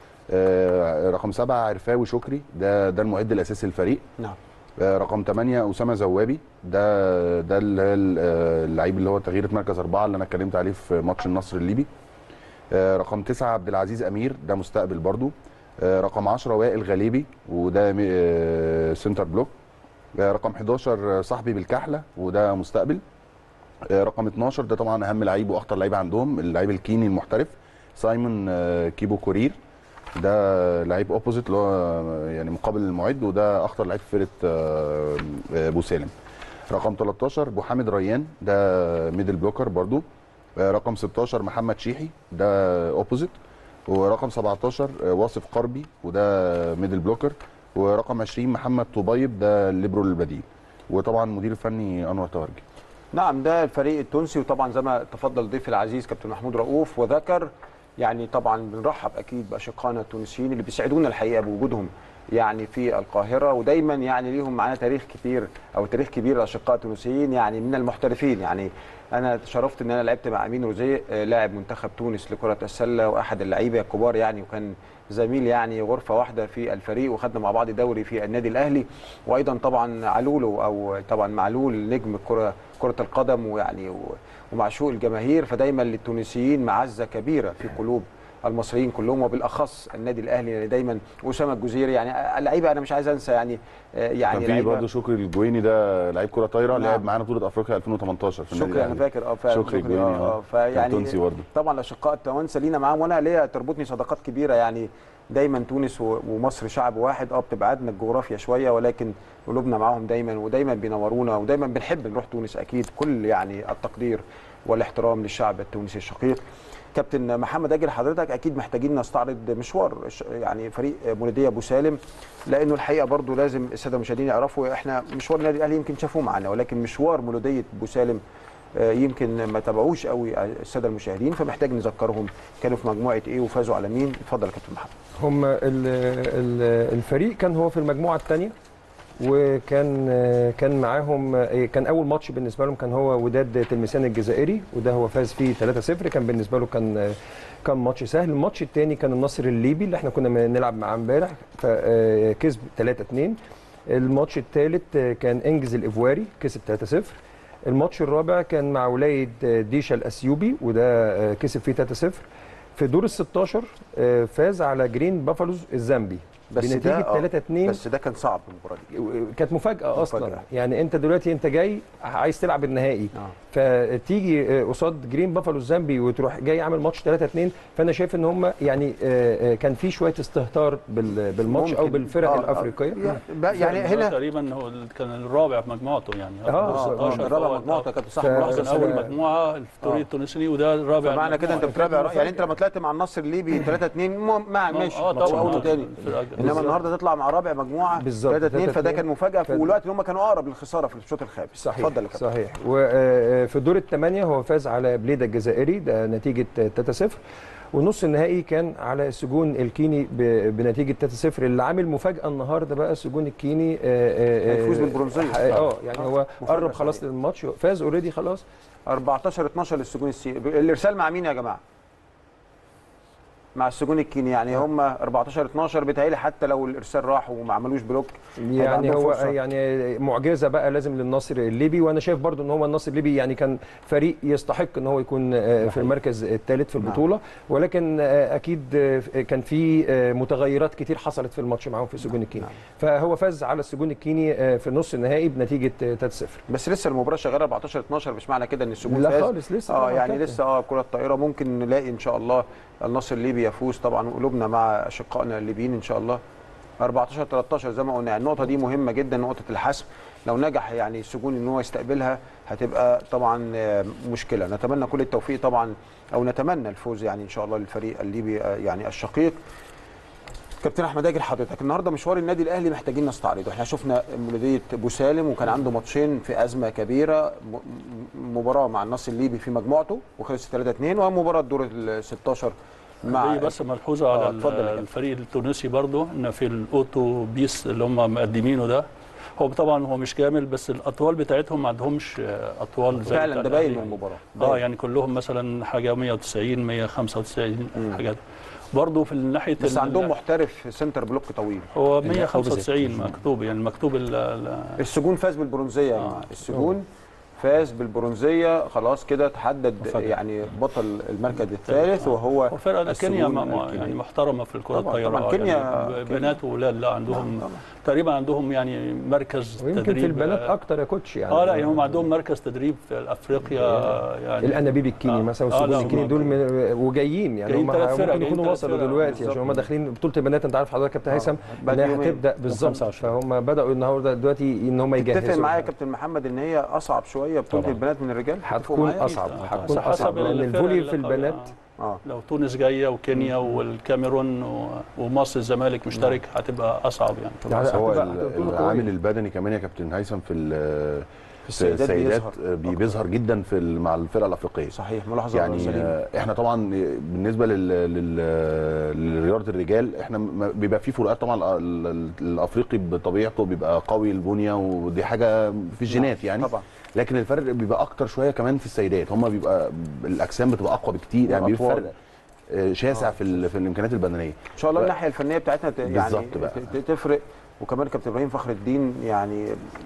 [SPEAKER 4] آه، رقم سبعه عرفاوي شكري ده ده المعد الاساسي للفريق
[SPEAKER 1] نعم
[SPEAKER 4] آه، رقم 8 اسامه زوابي ده ده اللي هي ال- آه، اللعيب اللي هو تغيير مركز اربعه اللي انا اتكلمت عليه في ماتش النصر الليبي آه، رقم 9 عبد العزيز امير ده مستقبل برضو آه، رقم 10 وائل غليبي وده م- آه، سنتر بلوك آه، رقم 11 صاحبي بالكحله وده مستقبل آه، رقم 12 ده طبعا اهم لعيب واخطر لعيب عندهم اللعيب الكيني المحترف سايمون آه، كيبو كورير ده لعيب اوبوزيت اللي هو يعني مقابل المعد وده اخطر لعيب في فرقه آه، آه، بوسالم رقم 13 ابو حامد ريان ده ميدل بلوكر برضو آه، رقم 16 محمد شيحي ده اوبوزيت ورقم 17 آه، واصف قربي وده ميدل بلوكر ورقم 20 محمد طبيب ده الليبرو البديل وطبعا المدير الفني انور توارجي
[SPEAKER 1] نعم ده الفريق التونسي وطبعا زي ما تفضل ضيفي العزيز كابتن محمود رؤوف وذكر يعني طبعا بنرحب اكيد باشقائنا التونسيين اللي بيسعدونا الحقيقه بوجودهم يعني في القاهره ودايما يعني ليهم معانا تاريخ كتير او تاريخ كبير الاشقاء التونسيين يعني من المحترفين يعني انا تشرفت ان انا لعبت مع امين روزيه آه، لاعب منتخب تونس لكره السله واحد اللعيبه الكبار يعني وكان زميل يعني غرفه واحده في الفريق وخدنا مع بعض دوري في النادي الاهلي وايضا طبعا علولو او طبعا معلول نجم الكره كره القدم ويعني و- ومعشوق الجماهير فدايما للتونسيين معزه كبيره في قلوب المصريين كلهم وبالاخص النادي الاهلي يعني دايما اسامه الجزيري يعني اللعيبه انا مش عايز انسى يعني آه، يعني
[SPEAKER 4] كان في
[SPEAKER 1] لعيبة-
[SPEAKER 4] برضه شكري الجويني ده لعيب كره طايره
[SPEAKER 1] نعم.
[SPEAKER 4] لعب معانا بطوله افريقيا 2018 في النادي
[SPEAKER 1] شكري انا
[SPEAKER 4] الأهلي.
[SPEAKER 1] فاكر اه فعلا
[SPEAKER 4] شكري الجويني اه كان
[SPEAKER 1] فيعني
[SPEAKER 4] تونسي برضه
[SPEAKER 1] طبعا الاشقاء التوانسه لينا معاهم وانا ليا تربطني صداقات كبيره يعني دايما تونس و- ومصر شعب واحد اه بتبعدنا الجغرافيا شويه ولكن قلوبنا معاهم دايما ودايما بينورونا ودايما بنحب نروح تونس اكيد كل يعني التقدير والاحترام للشعب التونسي الشقيق كابتن محمد اجل حضرتك اكيد محتاجين نستعرض مشوار ش- يعني فريق مولوديه ابو سالم لانه الحقيقه برضو لازم الساده المشاهدين يعرفوا احنا مشوار النادي الاهلي يمكن شافوه معانا ولكن مشوار مولوديه ابو سالم آه، يمكن ما تابعوش قوي الساده المشاهدين فمحتاج نذكرهم كانوا في مجموعه ايه وفازوا على مين اتفضل يا كابتن محمد
[SPEAKER 5] هم ال- ال- الفريق كان هو في المجموعه الثانيه وكان كان معاهم كان اول ماتش بالنسبه لهم كان هو وداد تلمسان الجزائري وده هو فاز فيه 3-0 كان بالنسبه له كان كان ماتش سهل الماتش الثاني كان النصر الليبي اللي احنا كنا بنلعب معاه امبارح فكسب 3-2 الماتش الثالث كان انجز الايفواري كسب 3-0 الماتش الرابع كان مع ولايه ديشا الاثيوبي وده كسب فيه 3-0 في دور ال 16 آه، فاز على جرين بافالوز الزامبي
[SPEAKER 1] بس ده
[SPEAKER 5] بنتيجه
[SPEAKER 1] آه،
[SPEAKER 5] 3 2
[SPEAKER 1] بس ده كان صعب المباراه دي
[SPEAKER 5] كانت مفاجاه اصلا
[SPEAKER 1] مفاجأة.
[SPEAKER 5] يعني انت دلوقتي انت جاي عايز تلعب النهائي
[SPEAKER 1] آه.
[SPEAKER 5] فتيجي آه، قصاد جرين بافالو الزامبي وتروح جاي عامل ماتش 3 2 فانا شايف ان هم يعني آه، آه، كان في شويه استهتار بال- بالماتش او
[SPEAKER 1] ممكن.
[SPEAKER 5] بالفرق
[SPEAKER 1] آه، آه،
[SPEAKER 5] الافريقيه
[SPEAKER 1] يعني- يعني
[SPEAKER 3] هنا
[SPEAKER 1] هنا
[SPEAKER 3] تقريبا هو ال- كان الرابع في مجموعته يعني
[SPEAKER 5] آه،
[SPEAKER 1] اه
[SPEAKER 5] آه،
[SPEAKER 1] آه، الرابع مجموعه كانت صح
[SPEAKER 5] ف-
[SPEAKER 1] ملاحظة
[SPEAKER 3] كان
[SPEAKER 5] بس-
[SPEAKER 3] اول
[SPEAKER 1] سليمة.
[SPEAKER 3] مجموعه الفريق التونسي وده الرابع
[SPEAKER 1] فمعنى كده انت
[SPEAKER 3] المجموعة.
[SPEAKER 1] بتتابع يعني انت لما طلعت مع النصر الليبي 3 2 مع ماشي
[SPEAKER 3] اه
[SPEAKER 1] ماتش
[SPEAKER 3] طبعا
[SPEAKER 1] اول
[SPEAKER 3] آه،
[SPEAKER 1] وتاني
[SPEAKER 3] الفرقة-
[SPEAKER 1] انما
[SPEAKER 3] بالظبط.
[SPEAKER 1] النهارده تطلع مع رابع مجموعه
[SPEAKER 5] بالظبط،
[SPEAKER 1] 3 2 فده
[SPEAKER 5] 3-2.
[SPEAKER 1] كان مفاجاه في
[SPEAKER 5] ف-
[SPEAKER 1] والوقت اللي هم كانوا اقرب للخساره في الشوط الخامس
[SPEAKER 5] صحيح
[SPEAKER 1] اتفضل يا كابتن
[SPEAKER 5] صحيح وفي دور الثمانيه هو فاز على بليده الجزائري ده نتيجه 3-0 ونص النهائي كان على سجون الكيني ب- بنتيجه 3-0 اللي عامل مفاجاه النهارده بقى سجون الكيني آه، آه، آه،
[SPEAKER 1] هيفوز بالبرونزية.
[SPEAKER 5] اه يعني هو
[SPEAKER 1] مفاجأة
[SPEAKER 5] قرب خلاص
[SPEAKER 1] صحيح.
[SPEAKER 5] للماتش فاز اوريدي خلاص
[SPEAKER 1] 14 12 للسجون السي الارسال مع مين يا جماعه؟ مع السجون الكيني يعني هم 14 12 بيتهيألي حتى لو الارسال راح وما عملوش بلوك هيبقى
[SPEAKER 5] يعني
[SPEAKER 1] عندهم
[SPEAKER 5] هو
[SPEAKER 1] فرصة.
[SPEAKER 5] يعني معجزه بقى لازم للنصر الليبي وانا شايف برضو ان هو النصر الليبي يعني كان فريق يستحق ان هو يكون آه، في المركز الثالث في
[SPEAKER 1] نعم.
[SPEAKER 5] البطوله ولكن آه، اكيد آه، كان في آه، متغيرات كتير حصلت في الماتش معاهم في السجون الكيني
[SPEAKER 1] نعم.
[SPEAKER 5] فهو فاز على السجون الكيني آه، في نص النهائي بنتيجه آه، 3-0
[SPEAKER 1] بس لسه المباراه شغاله 14 12 مش معنى كده ان السجون
[SPEAKER 5] لا
[SPEAKER 1] فاز
[SPEAKER 5] خالص لسه
[SPEAKER 1] اه
[SPEAKER 5] طبعاً
[SPEAKER 1] يعني
[SPEAKER 5] كابتن.
[SPEAKER 1] لسه اه كره الطائره ممكن نلاقي ان شاء الله النصر الليبي يفوز طبعا وقلوبنا مع اشقائنا الليبيين ان شاء الله 14 13 زي ما قلنا يعني النقطه دي مهمه جدا نقطه الحسم لو نجح يعني السجون ان هو يستقبلها هتبقى طبعا آه، مشكله نتمنى كل التوفيق طبعا او نتمنى الفوز يعني ان شاء الله للفريق الليبي آه، يعني الشقيق كابتن احمد اجل حضرتك النهارده مشوار النادي الاهلي محتاجين نستعرضه احنا شفنا مولوديه ابو سالم وكان عنده ماتشين في ازمه كبيره م- م- مباراه مع النصر الليبي في مجموعته وخلص 3 2 ومباراه دور ال 16 مع
[SPEAKER 3] دي بس ملحوظه
[SPEAKER 1] آه،
[SPEAKER 3] على
[SPEAKER 1] اتفضل يا
[SPEAKER 3] ال-
[SPEAKER 1] كابتن.
[SPEAKER 3] الفريق التونسي برضو ان في الاوتو بيس اللي هم مقدمينه ده هو طبعا هو مش كامل بس الاطوال بتاعتهم ما عندهمش آه، اطوال زي
[SPEAKER 1] فعلا
[SPEAKER 3] بتاع
[SPEAKER 1] ده باين
[SPEAKER 3] الأهلي.
[SPEAKER 1] من المباراه
[SPEAKER 3] اه
[SPEAKER 1] باين.
[SPEAKER 3] يعني كلهم مثلا حاجه 190 195
[SPEAKER 1] مم.
[SPEAKER 3] حاجات برضه في ناحيه
[SPEAKER 1] بس
[SPEAKER 3] ال-
[SPEAKER 1] عندهم محترف سنتر بلوك طويل
[SPEAKER 3] هو
[SPEAKER 2] اللي
[SPEAKER 3] 195 مكتوب يعني مكتوب ال- ال-
[SPEAKER 1] السجون فاز بالبرونزيه يا
[SPEAKER 3] آه.
[SPEAKER 1] جماعه السجون فاز بالبرونزيه خلاص كده تحدد
[SPEAKER 2] مفاجأة.
[SPEAKER 1] يعني بطل المركز الثالث وهو
[SPEAKER 3] وفرقه كينيا
[SPEAKER 1] السجون
[SPEAKER 3] ما- ما-
[SPEAKER 1] الكينية.
[SPEAKER 3] يعني محترمه في الكره
[SPEAKER 1] طبعاً،
[SPEAKER 3] الطايره
[SPEAKER 1] طبعاً.
[SPEAKER 3] آه،
[SPEAKER 1] كينيا-
[SPEAKER 3] يعني ب-
[SPEAKER 1] كينيا.
[SPEAKER 3] بنات وولاد لا عندهم
[SPEAKER 1] طبعاً.
[SPEAKER 3] تقريبا عندهم يعني مركز
[SPEAKER 5] ويمكن
[SPEAKER 3] تدريب
[SPEAKER 5] في البنات
[SPEAKER 3] آه،
[SPEAKER 5] اكتر يا كوتش يعني
[SPEAKER 3] اه لا يعني هم عندهم مركز تدريب في افريقيا يعني
[SPEAKER 5] الانابيب الكيني
[SPEAKER 3] آه.
[SPEAKER 5] مثلا
[SPEAKER 3] آه،
[SPEAKER 5] والسجون
[SPEAKER 3] لا،
[SPEAKER 5] الكيني
[SPEAKER 3] هم
[SPEAKER 5] دول من وجايين يعني
[SPEAKER 3] جايين
[SPEAKER 5] هم
[SPEAKER 3] تلات فرق،
[SPEAKER 5] ممكن
[SPEAKER 3] جايين
[SPEAKER 5] يكونوا
[SPEAKER 3] تلات
[SPEAKER 5] وصلوا
[SPEAKER 3] فرق،
[SPEAKER 5] دلوقتي
[SPEAKER 1] بالظبط.
[SPEAKER 5] عشان هم داخلين بطوله البنات انت عارف حضرتك كابتن هيثم
[SPEAKER 1] بعد
[SPEAKER 5] انها
[SPEAKER 1] يومين.
[SPEAKER 5] هتبدا بالظبط
[SPEAKER 2] 25.
[SPEAKER 5] فهم بداوا النهارده دلوقتي ان هم يجهزوا
[SPEAKER 1] تتفق معايا يا كابتن محمد ان هي اصعب شويه بطوله
[SPEAKER 2] طبعاً.
[SPEAKER 1] البنات من الرجال تتفقوا
[SPEAKER 5] هتكون
[SPEAKER 1] معايا؟
[SPEAKER 5] اصعب
[SPEAKER 3] آه،
[SPEAKER 5] هتكون
[SPEAKER 3] بس حسب
[SPEAKER 5] اصعب لان
[SPEAKER 3] الفرق
[SPEAKER 5] الفولي
[SPEAKER 3] اللي
[SPEAKER 5] في
[SPEAKER 3] قوية.
[SPEAKER 5] البنات
[SPEAKER 1] اه
[SPEAKER 3] لو تونس جايه وكينيا والكاميرون و- ومصر الزمالك مشترك هتبقى اصعب يعني
[SPEAKER 5] يعني
[SPEAKER 4] بس هو
[SPEAKER 5] هتبقى-
[SPEAKER 4] ال-
[SPEAKER 5] هتبقى بطولة
[SPEAKER 4] العامل
[SPEAKER 5] قوية.
[SPEAKER 4] البدني كمان يا كابتن هيثم في ال-
[SPEAKER 1] السيدات بيظهر.
[SPEAKER 4] آه، بي- بيظهر جدا في ال- مع الفرقه الافريقيه
[SPEAKER 1] صحيح ملاحظه
[SPEAKER 4] يعني
[SPEAKER 1] سليمة.
[SPEAKER 4] آه، احنا طبعا بالنسبه لل... لل... لرياضه الرجال احنا م- بيبقى في فروقات طبعا ال- ال- الافريقي بطبيعته بيبقى قوي البنيه ودي حاجه في الجينات يعني
[SPEAKER 1] طبعا
[SPEAKER 4] لكن الفرق بيبقى اكتر شويه كمان في السيدات هم بيبقى الاجسام بتبقى اقوى بكتير يعني بيبقى
[SPEAKER 1] والأطوال.
[SPEAKER 4] فرق آه، شاسع في ال... في الامكانيات البدنيه
[SPEAKER 1] ان شاء الله
[SPEAKER 4] ف-
[SPEAKER 1] الناحيه الفنيه بتاعتنا ت- يعني
[SPEAKER 4] بالظبط بقى.
[SPEAKER 1] ت- ت- تفرق وكمان كابتن ابراهيم فخر الدين يعني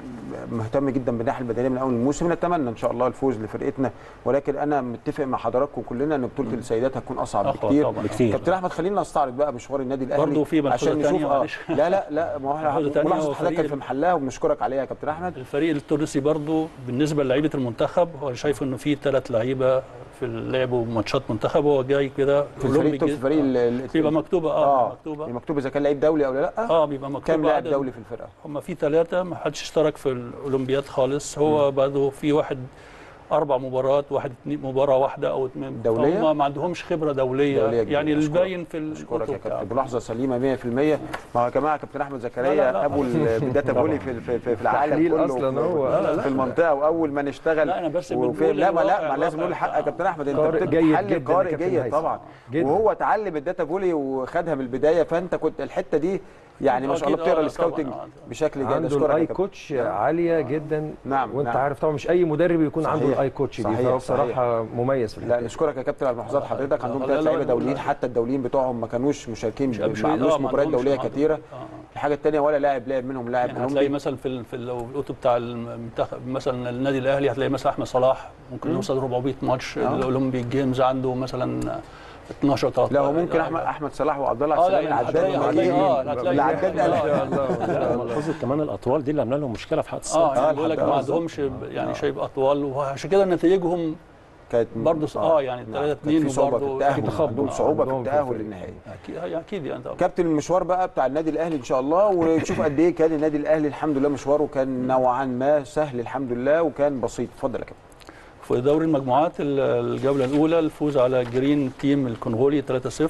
[SPEAKER 1] مهتم جدا بالناحيه البدنيه من اول الموسم نتمنى ان شاء الله الفوز لفرقتنا ولكن انا متفق مع حضراتكم كلنا ان بطوله السيدات هتكون اصعب
[SPEAKER 3] أقوى
[SPEAKER 1] بكتير
[SPEAKER 3] طبعاً.
[SPEAKER 2] بكتير.
[SPEAKER 1] كابتن احمد خلينا نستعرض بقى مشوار النادي الاهلي
[SPEAKER 3] برضه في ملحوظة
[SPEAKER 1] عشان نشوف
[SPEAKER 3] تانية،
[SPEAKER 1] اه
[SPEAKER 3] معلش.
[SPEAKER 1] لا لا لا ما هو
[SPEAKER 3] ملحوظة
[SPEAKER 1] احنا
[SPEAKER 3] تانية
[SPEAKER 1] ملاحظه
[SPEAKER 3] هو
[SPEAKER 1] حضرتك كان
[SPEAKER 3] فريق
[SPEAKER 1] في محلها وبنشكرك عليها يا كابتن احمد
[SPEAKER 3] الفريق التونسي برضو بالنسبه للعيبه المنتخب هو شايف انه في ثلاث لعيبه في لعبوا ماتشات منتخب هو جاي كده
[SPEAKER 1] في الفريق في الفريق ال- ال-
[SPEAKER 3] بيبقى مكتوبه اه,
[SPEAKER 1] اه
[SPEAKER 3] مكتوبه
[SPEAKER 1] مكتوب اذا كان لعيب دولي او لا
[SPEAKER 3] اه بيبقى مكتوبه
[SPEAKER 1] كام لاعب
[SPEAKER 3] عدد-
[SPEAKER 1] دولي في الفرقه
[SPEAKER 3] هم في ثلاثه ما حدش اشترك في الاولمبياد خالص هو برضه في واحد اربع مباريات واحد اتنين مباراه واحده او اتنين
[SPEAKER 1] دولية؟
[SPEAKER 3] هم ما عندهمش خبره دوليه,
[SPEAKER 1] دولية كبيرة.
[SPEAKER 3] يعني
[SPEAKER 1] أشكرك.
[SPEAKER 3] الباين في
[SPEAKER 1] اشكرك يا
[SPEAKER 3] الكتب
[SPEAKER 1] كابتن
[SPEAKER 3] بتاعته.
[SPEAKER 1] ملاحظه سليمه 100% ما هو يا جماعه كابتن احمد
[SPEAKER 3] لا،
[SPEAKER 1] زكريا
[SPEAKER 3] لا.
[SPEAKER 1] ابو الداتا فولي في في, في, في العالم
[SPEAKER 5] تحليل
[SPEAKER 1] كله
[SPEAKER 5] أصلاً
[SPEAKER 1] وفي-
[SPEAKER 5] هو.
[SPEAKER 3] لا، لا، لا.
[SPEAKER 1] في المنطقه واول ما نشتغل
[SPEAKER 3] لا، أنا بس
[SPEAKER 1] وفي-
[SPEAKER 3] بنقول
[SPEAKER 1] لا ما لا
[SPEAKER 3] الواقع-
[SPEAKER 1] ما لازم نقول
[SPEAKER 3] الواقع
[SPEAKER 1] الحق يا
[SPEAKER 3] بتاع-
[SPEAKER 1] كابتن احمد انت
[SPEAKER 5] قارئ
[SPEAKER 1] بتبقى
[SPEAKER 5] جيد
[SPEAKER 1] محلل
[SPEAKER 5] جداً يا
[SPEAKER 1] قارئ
[SPEAKER 5] كابتن
[SPEAKER 1] جيد
[SPEAKER 5] هيثم.
[SPEAKER 1] طبعا
[SPEAKER 5] جداً.
[SPEAKER 1] وهو اتعلم الداتا فولي وخدها من البدايه فانت كنت الحته دي يعني ما شاء الله
[SPEAKER 3] أكيد،
[SPEAKER 1] بتقرا
[SPEAKER 3] آه،
[SPEAKER 1] السكاوتنج
[SPEAKER 3] طبعاً، آه.
[SPEAKER 1] بشكل جيد
[SPEAKER 5] عنده
[SPEAKER 1] اشكرك يا
[SPEAKER 5] الاي
[SPEAKER 1] كابتن.
[SPEAKER 5] كوتش عاليه جدا
[SPEAKER 1] نعم،
[SPEAKER 5] وانت
[SPEAKER 1] نعم.
[SPEAKER 5] عارف طبعا مش اي مدرب يكون عنده
[SPEAKER 1] صحيح،
[SPEAKER 5] الاي كوتش دي
[SPEAKER 1] صحيح،
[SPEAKER 5] فهو
[SPEAKER 1] صحيح.
[SPEAKER 5] بصراحه مميز في
[SPEAKER 1] لا
[SPEAKER 5] الحته
[SPEAKER 1] نشكرك يا كابتن على ملاحظات حضرتك عندهم
[SPEAKER 3] لا،
[SPEAKER 1] ثلاث
[SPEAKER 3] لا،
[SPEAKER 1] لعيبه
[SPEAKER 3] لا،
[SPEAKER 1] دوليين
[SPEAKER 3] لا.
[SPEAKER 1] حتى الدوليين بتوعهم ما كانوش مشاركين
[SPEAKER 3] مش-
[SPEAKER 1] ما
[SPEAKER 3] مش-
[SPEAKER 1] عملوش
[SPEAKER 3] آه، ما
[SPEAKER 1] مباريات
[SPEAKER 3] عندهمش-
[SPEAKER 1] دوليه
[SPEAKER 3] ما عندهم-
[SPEAKER 1] كتيره
[SPEAKER 3] آه.
[SPEAKER 1] الحاجه الثانيه ولا لاعب لعب منهم لاعب
[SPEAKER 3] يعني هتلاقي
[SPEAKER 1] كولومبي
[SPEAKER 3] مثلا في ال- في لو الكتب بتاع المنتخب مثلا النادي الاهلي هتلاقي مثلا احمد صلاح ممكن يوصل 400 ماتش
[SPEAKER 1] آه.
[SPEAKER 3] الاولمبيك جيمز عنده مثلا 12 13
[SPEAKER 1] لا هو ممكن احمد احمد صلاح وعبد الله
[SPEAKER 3] اه
[SPEAKER 1] عبد
[SPEAKER 3] لا
[SPEAKER 1] السلام
[SPEAKER 3] يعني
[SPEAKER 1] العداد
[SPEAKER 3] هتلاقي
[SPEAKER 1] موجودين.
[SPEAKER 3] هتلاقي اه هتلاقي
[SPEAKER 1] العداد قال
[SPEAKER 3] آه،
[SPEAKER 2] لا ملحوظه كمان الاطوال دي اللي عامله لهم مشكله في حق الصف
[SPEAKER 3] اه
[SPEAKER 1] آه،
[SPEAKER 3] يعني بقول لك
[SPEAKER 1] الحد-
[SPEAKER 3] ما
[SPEAKER 1] آه،
[SPEAKER 3] عندهمش يعني شايب اطوال وعشان كده نتائجهم
[SPEAKER 1] كانت
[SPEAKER 3] برضه اه يعني 3 2
[SPEAKER 1] في صعوبه في
[SPEAKER 3] وبرضه
[SPEAKER 1] التاهل
[SPEAKER 5] تخبط
[SPEAKER 1] عندهم صعوبه في
[SPEAKER 5] عندهم في
[SPEAKER 1] التاهل
[SPEAKER 5] الفريق.
[SPEAKER 1] للنهائي
[SPEAKER 3] اكيد اكيد يعني طبعا
[SPEAKER 1] كابتن المشوار بقى بتاع النادي الاهلي ان شاء الله ونشوف قد ايه كان النادي الاهلي الحمد لله مشواره كان نوعا ما سهل الحمد لله وكان بسيط اتفضل يا كابتن
[SPEAKER 3] في دوري المجموعات ال- الجوله الاولى الفوز على جرين تيم الكونغولي 3-0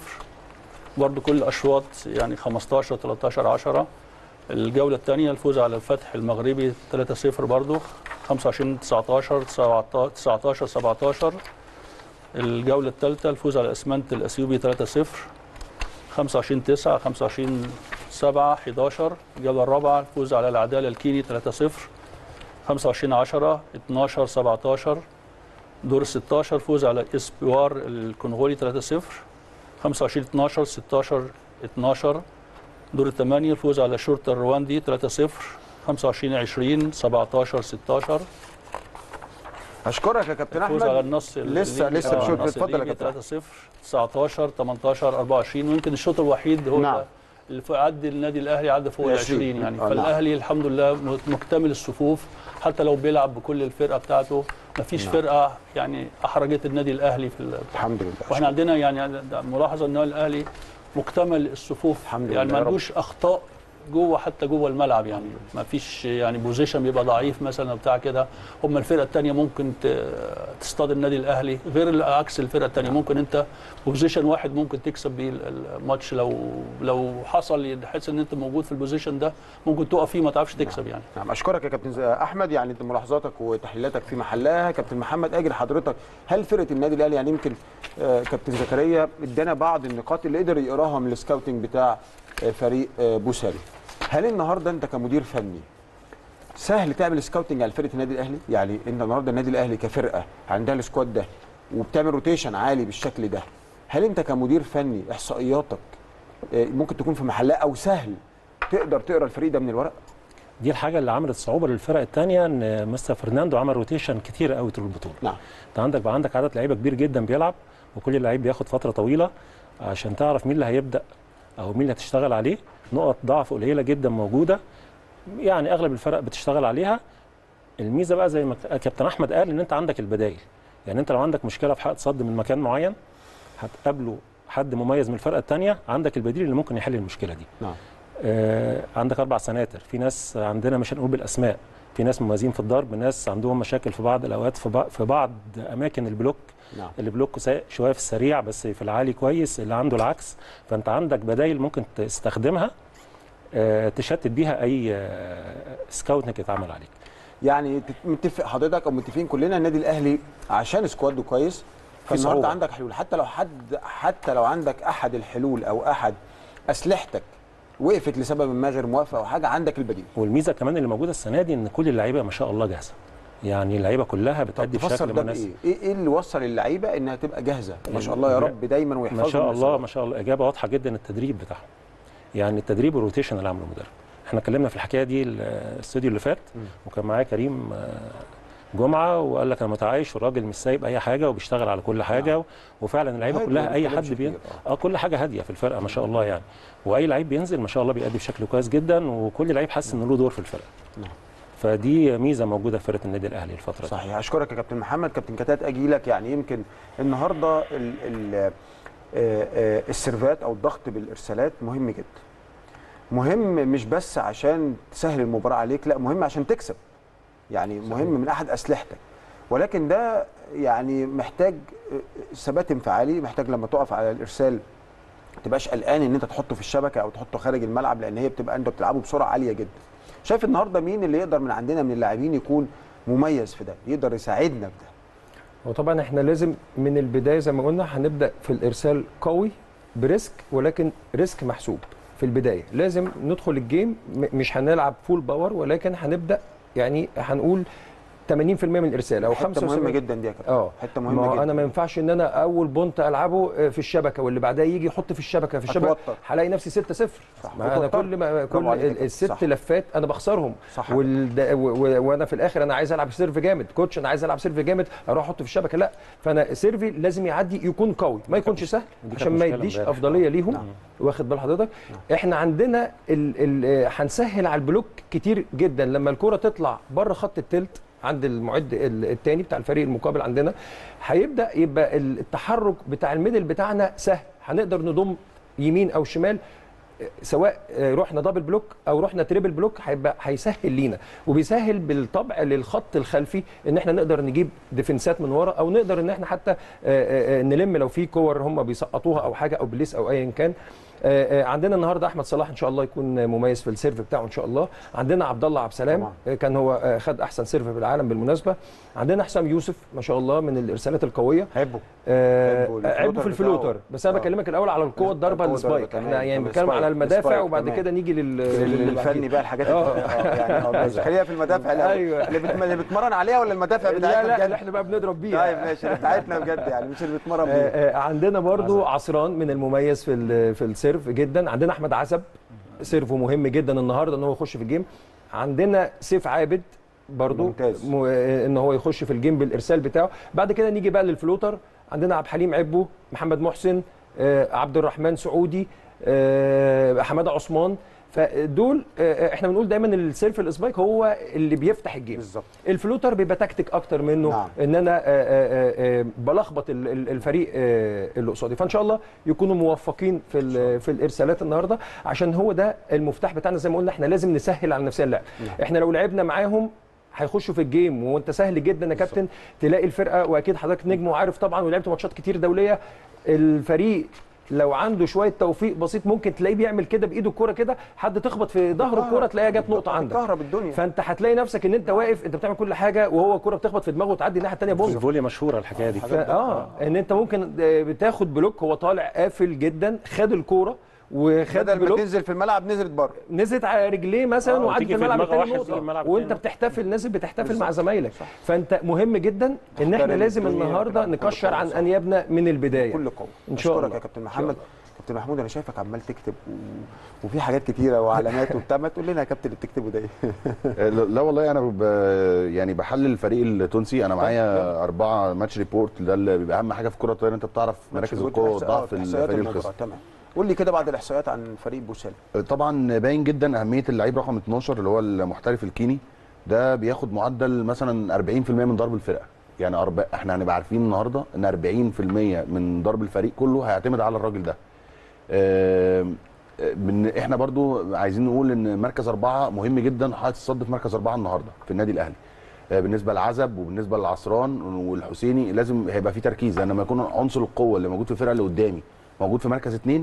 [SPEAKER 3] برضه كل الاشواط يعني 15 13 10 الجوله الثانيه الفوز على الفتح المغربي 3-0 برضه 25 19 19 17 الجوله الثالثه الفوز على اسمنت الاثيوبي 3-0 25 9 25 7 11 الجوله الرابعه الفوز على العداله الكيني 3-0 25 10 12 17 دور ال 16 فوز على اسبوار الكونغولي 3-0 25 12 16 12 دور الثمانية الفوز على شرطة الرواندي 3-0 25 20 17 16
[SPEAKER 1] اشكرك يا كابتن
[SPEAKER 3] الفوز على
[SPEAKER 1] احمد
[SPEAKER 3] النص
[SPEAKER 1] لسه-
[SPEAKER 3] الليبي-
[SPEAKER 1] لسه
[SPEAKER 3] آه،
[SPEAKER 1] بشوط.
[SPEAKER 3] النصر
[SPEAKER 1] اتفضل يا
[SPEAKER 3] الليبي
[SPEAKER 1] كابتن.
[SPEAKER 3] 3-0 19 18 24 ويمكن الشوط الوحيد هو
[SPEAKER 1] نعم.
[SPEAKER 3] اللي فوق- عدى النادي الاهلي عدى فوق ال
[SPEAKER 1] 20.
[SPEAKER 3] 20 يعني
[SPEAKER 1] آه، نعم.
[SPEAKER 3] فالاهلي الحمد لله مكتمل الصفوف حتى لو بيلعب بكل الفرقه بتاعته ما فيش
[SPEAKER 1] نعم.
[SPEAKER 3] فرقه يعني احرجت النادي الاهلي في ال-
[SPEAKER 1] الحمد لله
[SPEAKER 3] واحنا عندنا يعني ملاحظه ان الاهلي مكتمل الصفوف
[SPEAKER 1] الحمد
[SPEAKER 3] يعني
[SPEAKER 1] لله
[SPEAKER 3] ما
[SPEAKER 1] يا رب.
[SPEAKER 3] عندوش اخطاء جوه حتى جوه الملعب يعني ما فيش يعني بوزيشن بيبقى ضعيف مثلا أو بتاع كده هم الفرقه الثانيه ممكن ت- تصطاد النادي الاهلي غير عكس الفرقه الثانيه ممكن انت بوزيشن واحد ممكن تكسب بيه ال- الماتش لو لو حصل تحس ان انت موجود في البوزيشن ده ممكن تقف فيه ما تعرفش تكسب يعني
[SPEAKER 1] نعم اشكرك يا كابتن ز- احمد يعني انت ملاحظاتك وتحليلاتك في محلها كابتن محمد اجل حضرتك هل فرقه النادي الاهلي يعني يمكن آه، كابتن زكريا ادانا بعض النقاط اللي قدر يقراها من السكاوتنج بتاع آه، فريق آه، بوساري هل النهارده انت كمدير فني سهل تعمل سكاوتنج على فرقه النادي الاهلي يعني انت النهارده النادي الاهلي كفرقه عندها السكواد ده وبتعمل روتيشن عالي بالشكل ده هل انت كمدير فني احصائياتك آه، ممكن تكون في محلها او سهل تقدر تقرا الفريق ده من الورق
[SPEAKER 2] دي الحاجه اللي عملت صعوبه للفرق الثانيه ان مستر فرناندو عمل روتيشن كتير قوي طول البطوله
[SPEAKER 1] نعم
[SPEAKER 2] انت عندك بقى عندك عدد لعيبه كبير جدا بيلعب وكل لعيب بياخد فتره طويله عشان تعرف مين اللي هيبدا او مين اللي هتشتغل عليه نقط ضعف قليله جدا موجوده يعني اغلب الفرق بتشتغل عليها الميزه بقى زي ما كابتن احمد قال ان انت عندك البدايل يعني انت لو عندك مشكله في حائط صد من مكان معين هتقابله حد مميز من الفرقه الثانيه عندك البديل اللي ممكن يحل المشكله دي
[SPEAKER 1] نعم
[SPEAKER 2] آه، عندك اربع سناتر في ناس عندنا مش هنقول بالاسماء في ناس مميزين في الضرب ناس عندهم مشاكل في بعض الاوقات في بعض, في بعض اماكن البلوك
[SPEAKER 1] نعم
[SPEAKER 2] اللي بلوكه سا- شويه في السريع بس في العالي كويس اللي عنده العكس فانت عندك بدايل ممكن تستخدمها آه، تشتت بيها اي آه، سكاوت انك يتعمل عليك
[SPEAKER 1] يعني تت- متفق حضرتك او متفقين كلنا النادي الاهلي عشان سكواده كويس فالنهارده
[SPEAKER 2] صعوبة.
[SPEAKER 1] عندك حلول حتى لو حد حتى لو عندك احد الحلول او احد اسلحتك وقفت لسبب ما غير موافق او حاجه عندك البديل
[SPEAKER 2] والميزه كمان اللي موجوده السنه دي ان كل اللعيبه ما شاء الله جاهزه يعني اللعيبه كلها بتأدي
[SPEAKER 1] تفسر
[SPEAKER 2] بشكل
[SPEAKER 1] ده
[SPEAKER 2] مناسب
[SPEAKER 1] بايه؟ ايه ايه اللي وصل اللعيبه انها تبقى جاهزه؟ ما شاء الله يا
[SPEAKER 2] لا.
[SPEAKER 1] رب دايما ويحفظهم
[SPEAKER 2] ما شاء الله
[SPEAKER 1] ويسلمهم.
[SPEAKER 2] ما شاء الله اجابه واضحه جدا التدريب بتاعهم يعني التدريب والروتيشن اللي عمله المدرب احنا اتكلمنا في الحكايه دي ال- الاستوديو اللي فات وكان معايا كريم آه، جمعه وقال لك انا متعايش والراجل مش سايب اي حاجه وبيشتغل على كل حاجه وفعلا اللعيبه
[SPEAKER 1] هادي،
[SPEAKER 2] كلها
[SPEAKER 1] ما
[SPEAKER 2] اي
[SPEAKER 1] بيتكلمش
[SPEAKER 2] حد بين
[SPEAKER 1] كتير،
[SPEAKER 2] اه كل حاجه هاديه في الفرقه ما شاء الله يعني واي لعيب بينزل ما شاء الله بيأدي بشكل كويس جدا وكل لعيب حاسس ان له دور في الفرقه
[SPEAKER 1] نعم.
[SPEAKER 2] فدي ميزه موجوده في فرقه النادي الاهلي الفتره دي
[SPEAKER 1] صحيح اشكرك يا كابتن محمد كابتن كتات اجي لك يعني يمكن النهارده ال ال آه، آه، السيرفات او الضغط بالارسالات مهم جدا مهم مش بس عشان تسهل المباراه عليك لا مهم عشان تكسب يعني مهم من احد اسلحتك ولكن ده يعني محتاج آه، ثبات انفعالي محتاج لما تقف على الارسال ما تبقاش قلقان ان انت تحطه في الشبكه او تحطه خارج الملعب لان هي بتبقى انت بتلعبه بسرعه عاليه جدا شايف النهارده مين اللي يقدر من عندنا من اللاعبين يكون مميز في ده يقدر يساعدنا في ده
[SPEAKER 5] وطبعا احنا لازم من البدايه زي ما قلنا هنبدا في الارسال قوي بريسك ولكن ريسك محسوب في البدايه لازم ندخل الجيم م- مش هنلعب فول باور ولكن هنبدا يعني هنقول 80% من الارسال او 75%
[SPEAKER 1] حته مهمه جدا دي يا كابتن
[SPEAKER 5] اه
[SPEAKER 1] حته
[SPEAKER 5] ما
[SPEAKER 1] مهمه
[SPEAKER 5] هو
[SPEAKER 1] جدا
[SPEAKER 5] انا ما ينفعش ان انا اول بونت العبه آه، في الشبكه واللي بعدها يجي يحط في الشبكه في الشبكه
[SPEAKER 1] هتوتر.
[SPEAKER 5] هلاقي نفسي 6 0
[SPEAKER 1] صح،
[SPEAKER 5] ما انا
[SPEAKER 1] هتوتر.
[SPEAKER 5] كل ما
[SPEAKER 1] برافو
[SPEAKER 5] كل
[SPEAKER 1] عليك يا
[SPEAKER 5] ال-
[SPEAKER 1] كابتن،
[SPEAKER 5] الست
[SPEAKER 1] صح.
[SPEAKER 5] لفات انا بخسرهم
[SPEAKER 1] صح.
[SPEAKER 5] والد... و... و... وانا في الاخر انا عايز العب سيرف جامد كوتش انا عايز العب سيرف جامد اروح احطه في الشبكه لا فانا سيرفي لازم يعدي يكون قوي ما يكونش سهل
[SPEAKER 2] كانت
[SPEAKER 5] عشان ما
[SPEAKER 2] مشكلة
[SPEAKER 5] يديش
[SPEAKER 2] امبارح.
[SPEAKER 5] افضليه ليهم
[SPEAKER 1] نعم.
[SPEAKER 5] واخد بال حضرتك احنا عندنا ال... ال... آه، هنسهل على البلوك كتير جدا لما الكره تطلع بره خط التلت عند المعد الثاني بتاع الفريق المقابل عندنا هيبدا يبقى التحرك بتاع الميدل بتاعنا سهل هنقدر نضم يمين او شمال سواء رحنا دبل بلوك او رحنا تريبل بلوك هيبقى هيسهل لينا وبيسهل بالطبع للخط الخلفي ان احنا نقدر نجيب ديفنسات من ورا او نقدر ان احنا حتى آه، آه، نلم لو في كور هم بيسقطوها او حاجه او بليس او ايا كان آه، آه، عندنا النهارده احمد صلاح ان شاء الله يكون مميز في السيرف بتاعه ان شاء الله عندنا عبد الله عبد السلام
[SPEAKER 1] طبعاً.
[SPEAKER 5] آه، كان هو آه، خد احسن سيرف بالعالم بالمناسبه عندنا حسام يوسف ما شاء الله من الارسالات القويه
[SPEAKER 1] هيبقوا
[SPEAKER 5] آه،
[SPEAKER 1] عيبه الفلوتر
[SPEAKER 5] عيبه في الفلوتر
[SPEAKER 1] بتاعه.
[SPEAKER 5] بس انا
[SPEAKER 1] آه.
[SPEAKER 5] بكلمك الاول على القوه الضربه
[SPEAKER 1] القوة الضربة،
[SPEAKER 5] السبايك
[SPEAKER 1] تمام،
[SPEAKER 5] احنا يعني
[SPEAKER 1] تمام،
[SPEAKER 5] بنتكلم على
[SPEAKER 1] سبايك،
[SPEAKER 5] المدافع
[SPEAKER 1] سبايك،
[SPEAKER 5] وبعد
[SPEAKER 1] تمام.
[SPEAKER 5] كده نيجي لل لل-
[SPEAKER 1] الفني بقى الحاجات
[SPEAKER 5] آه.
[SPEAKER 1] آه، يعني آه، ماشي. خلينا في المدافع الاول
[SPEAKER 5] أيوة.
[SPEAKER 1] اللي, بتم... اللي بتمرن عليها ولا المدافع
[SPEAKER 5] لا
[SPEAKER 1] بتاعتنا
[SPEAKER 5] لا
[SPEAKER 1] بجد؟
[SPEAKER 5] اللي احنا بقى بنضرب بيها
[SPEAKER 1] طيب ماشي اللي بتاعتنا بجد يعني مش اللي بتمرن بيها
[SPEAKER 5] آه، آه، عندنا برضو عصران من المميز في ال- في السيرف جدا عندنا احمد عزب سيرفه مهم جدا النهارده ان هو يخش في الجيم عندنا سيف عابد برضو
[SPEAKER 1] ممتاز.
[SPEAKER 5] م- آه، ان هو يخش في الجيم بالارسال بتاعه بعد كده نيجي بقى للفلوتر عندنا عبد الحليم عبو محمد محسن آه، عبد الرحمن سعودي آه، حماده عثمان فدول آه، احنا بنقول دايما السيرف الاسبايك هو اللي بيفتح الجيم
[SPEAKER 1] بالظبط
[SPEAKER 5] الفلوتر بيبقى تكتيك اكتر منه
[SPEAKER 1] نعم.
[SPEAKER 5] ان انا آه، آه، آه، بلخبط ال- ال- الفريق آه، اللي قصادي فان شاء الله يكونوا موفقين في ال- في الارسالات النهارده عشان هو ده المفتاح بتاعنا زي ما قلنا احنا لازم نسهل على نفسنا اللعب احنا لو لعبنا معاهم هيخشوا في الجيم وانت سهل جدا يا كابتن تلاقي الفرقه واكيد حضرتك نجم وعارف طبعا ولعبت ماتشات كتير دوليه الفريق لو عنده شويه توفيق بسيط ممكن تلاقيه بيعمل كده بايده الكوره كده حد تخبط في ظهر الكوره تلاقيها جت نقطه عندك
[SPEAKER 1] كهرب الدنيا
[SPEAKER 5] فانت هتلاقي نفسك ان انت واقف انت بتعمل كل حاجه وهو الكوره بتخبط في دماغه وتعدي الناحيه الثانيه
[SPEAKER 2] في
[SPEAKER 5] بونج
[SPEAKER 2] الفولي مشهوره الحكايه دي
[SPEAKER 5] ف- اه ان انت ممكن آه، بتاخد بلوك هو طالع قافل جدا خد الكوره وخد
[SPEAKER 1] بدل ما
[SPEAKER 5] بلوك
[SPEAKER 1] تنزل في الملعب نزلت بره
[SPEAKER 5] نزلت على رجليه مثلا
[SPEAKER 2] آه،
[SPEAKER 5] وعدت
[SPEAKER 2] وتيجي
[SPEAKER 5] في
[SPEAKER 2] في
[SPEAKER 5] الملعب
[SPEAKER 2] دماغ
[SPEAKER 5] الثاني
[SPEAKER 2] واحد تيجي
[SPEAKER 5] نقطه
[SPEAKER 2] الملعب
[SPEAKER 5] وانت
[SPEAKER 2] التاني.
[SPEAKER 5] بتحتفل نازل بتحتفل مع
[SPEAKER 1] بالظبط.
[SPEAKER 5] زمايلك فانت مهم جدا ان احنا
[SPEAKER 1] محترم
[SPEAKER 5] لازم
[SPEAKER 1] الدنيا
[SPEAKER 5] النهارده
[SPEAKER 1] بكل
[SPEAKER 5] نكشر
[SPEAKER 1] قوة،
[SPEAKER 5] عن
[SPEAKER 1] صح.
[SPEAKER 5] انيابنا من البدايه
[SPEAKER 1] كل قوه
[SPEAKER 5] إن شاء
[SPEAKER 1] أشكرك
[SPEAKER 5] الله.
[SPEAKER 1] يا كابتن
[SPEAKER 5] إن شاء
[SPEAKER 1] محمد
[SPEAKER 5] الله.
[SPEAKER 1] كابتن محمود انا شايفك عمال تكتب و... وفي حاجات كتيره وعلامات وبتاع ما تقول لنا يا كابتن اللي بتكتبه ده ايه
[SPEAKER 4] لا والله انا ب... يعني بحلل الفريق التونسي انا معايا اربعه ماتش ريبورت ده اللي بيبقى اهم حاجه في كره الطايره انت بتعرف مراكز القوه والضعف في
[SPEAKER 1] إحصائيات
[SPEAKER 4] الفريق
[SPEAKER 1] المباراة،
[SPEAKER 4] الخصم
[SPEAKER 1] تمام قول لي كده بعض الاحصائيات عن فريق بوسال
[SPEAKER 4] طبعا باين جدا اهميه اللعيب رقم 12 اللي هو المحترف الكيني ده بياخد معدل مثلا 40% من ضرب الفرقه يعني أربع... احنا هنبقى عارفين النهارده ان 40% من ضرب الفريق كله هيعتمد على الراجل ده آم، آه، من احنا برضو عايزين نقول ان مركز اربعه مهم جدا حاطط الصد في مركز اربعه النهارده في النادي الاهلي آه، بالنسبه لعزب وبالنسبه للعصران والحسيني لازم هيبقى في تركيز لان لما يكون عنصر القوه اللي موجود في الفرقه اللي قدامي موجود في مركز اثنين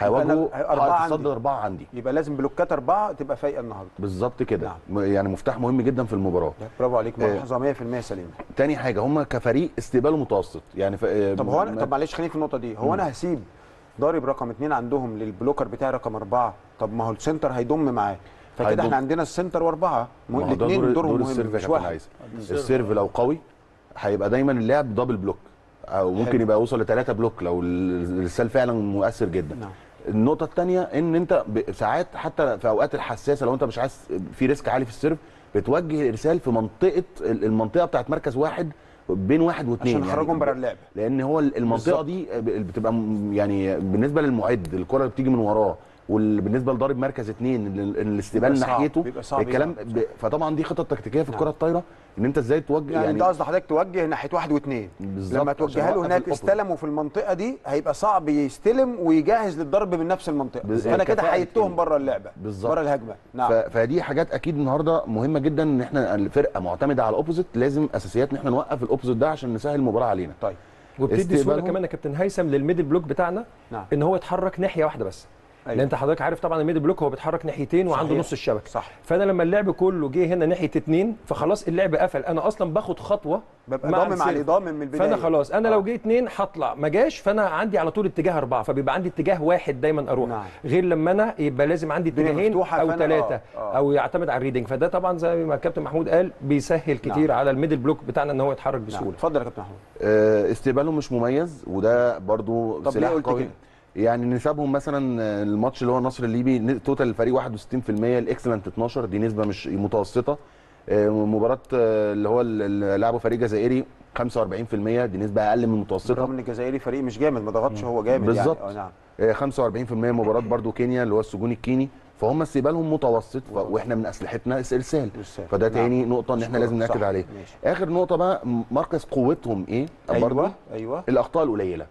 [SPEAKER 4] هيواجهوا
[SPEAKER 1] أنا- أربعة
[SPEAKER 4] حائط الصد
[SPEAKER 1] عندي.
[SPEAKER 4] اربعه عندي
[SPEAKER 1] يبقى لازم بلوكات اربعه تبقى فايقه النهارده
[SPEAKER 4] بالظبط كده
[SPEAKER 1] نعم.
[SPEAKER 4] م- يعني مفتاح مهم جدا في المباراه
[SPEAKER 1] برافو عليك
[SPEAKER 4] آه.
[SPEAKER 1] ملاحظه 100% سليمه
[SPEAKER 4] تاني حاجه هم كفريق استقباله متوسط يعني ف...
[SPEAKER 1] طب هو انا
[SPEAKER 4] ما-
[SPEAKER 1] طب معلش خليني في النقطه دي هو انا هسيب ضارب رقم اثنين عندهم للبلوكر بتاعي رقم اربعه طب ما هو السنتر هيضم معاه فكده
[SPEAKER 4] هيضم.
[SPEAKER 1] احنا عندنا السنتر واربعه
[SPEAKER 4] ما هو ده
[SPEAKER 1] الاثنين
[SPEAKER 4] دور,
[SPEAKER 1] دورهم
[SPEAKER 4] دور
[SPEAKER 1] مهم
[SPEAKER 4] السيرف يا
[SPEAKER 1] مش
[SPEAKER 4] كابتن
[SPEAKER 1] واحد
[SPEAKER 4] عايز السيرف لو قوي هيبقى دايما اللاعب دبل بلوك او ممكن
[SPEAKER 1] حلو.
[SPEAKER 4] يبقى يوصل لثلاثه بلوك لو ال- الارسال فعلا مؤثر جدا
[SPEAKER 1] نعم.
[SPEAKER 4] النقطه الثانيه ان انت ب- ساعات حتى في اوقات الحساسه لو انت مش عايز في ريسك عالي في السيرف بتوجه الارسال في منطقه ال- المنطقه بتاعت مركز واحد بين واحد واثنين
[SPEAKER 1] عشان نخرجهم بره اللعبه
[SPEAKER 4] لان هو المنطقه دي بتبقى م- يعني بالنسبه للمعد الكره اللي بتيجي من وراه وبالنسبه لضارب مركز اثنين ال- الاستقبال
[SPEAKER 1] بيبقى صعب،
[SPEAKER 4] ناحيته
[SPEAKER 1] بيبقى صعب
[SPEAKER 4] الكلام
[SPEAKER 1] يلعب.
[SPEAKER 4] ب... فطبعا دي خطط تكتيكيه في
[SPEAKER 1] نعم.
[SPEAKER 4] الكره الطايره ان انت ازاي توجه
[SPEAKER 1] يعني,
[SPEAKER 4] يعني,
[SPEAKER 1] انت قصد حضرتك توجه ناحيه واحد واثنين
[SPEAKER 4] بالظبط،
[SPEAKER 1] لما
[SPEAKER 4] عشان
[SPEAKER 1] توجهها له
[SPEAKER 4] يوقف
[SPEAKER 1] هناك
[SPEAKER 4] الأوبوزيت.
[SPEAKER 1] استلموا في المنطقه دي هيبقى صعب يستلم ويجهز للضرب من نفس المنطقه
[SPEAKER 4] بز-
[SPEAKER 1] فانا كده
[SPEAKER 4] كفاءة
[SPEAKER 1] حيدتهم
[SPEAKER 4] التيم.
[SPEAKER 1] بره اللعبه
[SPEAKER 4] بالظبط.
[SPEAKER 1] بره الهجمه نعم
[SPEAKER 4] ف... فدي حاجات اكيد النهارده مهمه جدا ان احنا الفرقه معتمده على الاوبوزيت لازم اساسيات ان احنا نوقف الاوبوزيت ده عشان نسهل المباراه علينا
[SPEAKER 1] طيب
[SPEAKER 5] وبتدي سهوله
[SPEAKER 4] استقبالهم.
[SPEAKER 5] كمان يا كابتن هيثم للميدل بلوك بتاعنا
[SPEAKER 1] نعم
[SPEAKER 5] ان هو يتحرك ناحيه واحده بس
[SPEAKER 1] أيوة.
[SPEAKER 5] لان انت حضرتك عارف طبعا الميدل بلوك هو بيتحرك ناحيتين وعنده
[SPEAKER 1] صحيح.
[SPEAKER 5] نص الشبكه
[SPEAKER 1] صح
[SPEAKER 5] فانا لما اللعب كله جه هنا ناحيه اتنين فخلاص اللعب قفل انا اصلا باخد خطوه
[SPEAKER 1] ببقى
[SPEAKER 5] مع
[SPEAKER 1] ضامن
[SPEAKER 5] السيرف.
[SPEAKER 1] عليه ضامن من البدايه
[SPEAKER 5] فانا خلاص انا
[SPEAKER 1] آه.
[SPEAKER 5] لو جه اتنين هطلع ما جاش فانا عندي على طول اتجاه اربعه فبيبقى عندي اتجاه واحد دايما اروح
[SPEAKER 1] نعم.
[SPEAKER 5] غير لما انا يبقى لازم عندي
[SPEAKER 1] الدنيا
[SPEAKER 5] اتجاهين
[SPEAKER 1] مفتوحة
[SPEAKER 5] او
[SPEAKER 1] فأنا-
[SPEAKER 5] ثلاثه
[SPEAKER 1] آه، آه.
[SPEAKER 5] او يعتمد على الريدنج فده طبعا زي ما الكابتن محمود قال بيسهل كتير
[SPEAKER 1] نعم.
[SPEAKER 5] على الميدل بلوك بتاعنا ان هو يتحرك
[SPEAKER 1] نعم.
[SPEAKER 5] بسهوله
[SPEAKER 1] اتفضل يا كابتن محمود
[SPEAKER 4] آه، استقباله مش مميز وده برضو
[SPEAKER 1] طب ليه
[SPEAKER 4] سلاح
[SPEAKER 1] قلت
[SPEAKER 4] قوي
[SPEAKER 1] كده؟
[SPEAKER 4] يعني نسبهم مثلا آه، الماتش اللي هو النصر الليبي ن- توتال الفريق 61% الاكسلنت 12 دي نسبه مش متوسطه آه، مباراه آه، اللي هو اللي لعبه فريق جزائري 45% دي نسبه اقل من المتوسطه
[SPEAKER 1] رغم ان الجزائري فريق مش جامد ما ضغطش هو جامد
[SPEAKER 4] بالظبط.
[SPEAKER 1] يعني. آه، نعم
[SPEAKER 4] آه، 45% مباراه برضو كينيا اللي هو السجون الكيني فهم استقبالهم متوسط ف... واحنا من اسلحتنا ارسال
[SPEAKER 1] إرسال.
[SPEAKER 4] فده
[SPEAKER 1] نعم.
[SPEAKER 4] تاني نقطه ان احنا لازم
[SPEAKER 1] صح.
[SPEAKER 4] ناكد عليها
[SPEAKER 1] ماشي.
[SPEAKER 4] اخر نقطه بقى م- مركز قوتهم ايه برضو
[SPEAKER 1] ايوه ايوه
[SPEAKER 4] الاخطاء القليله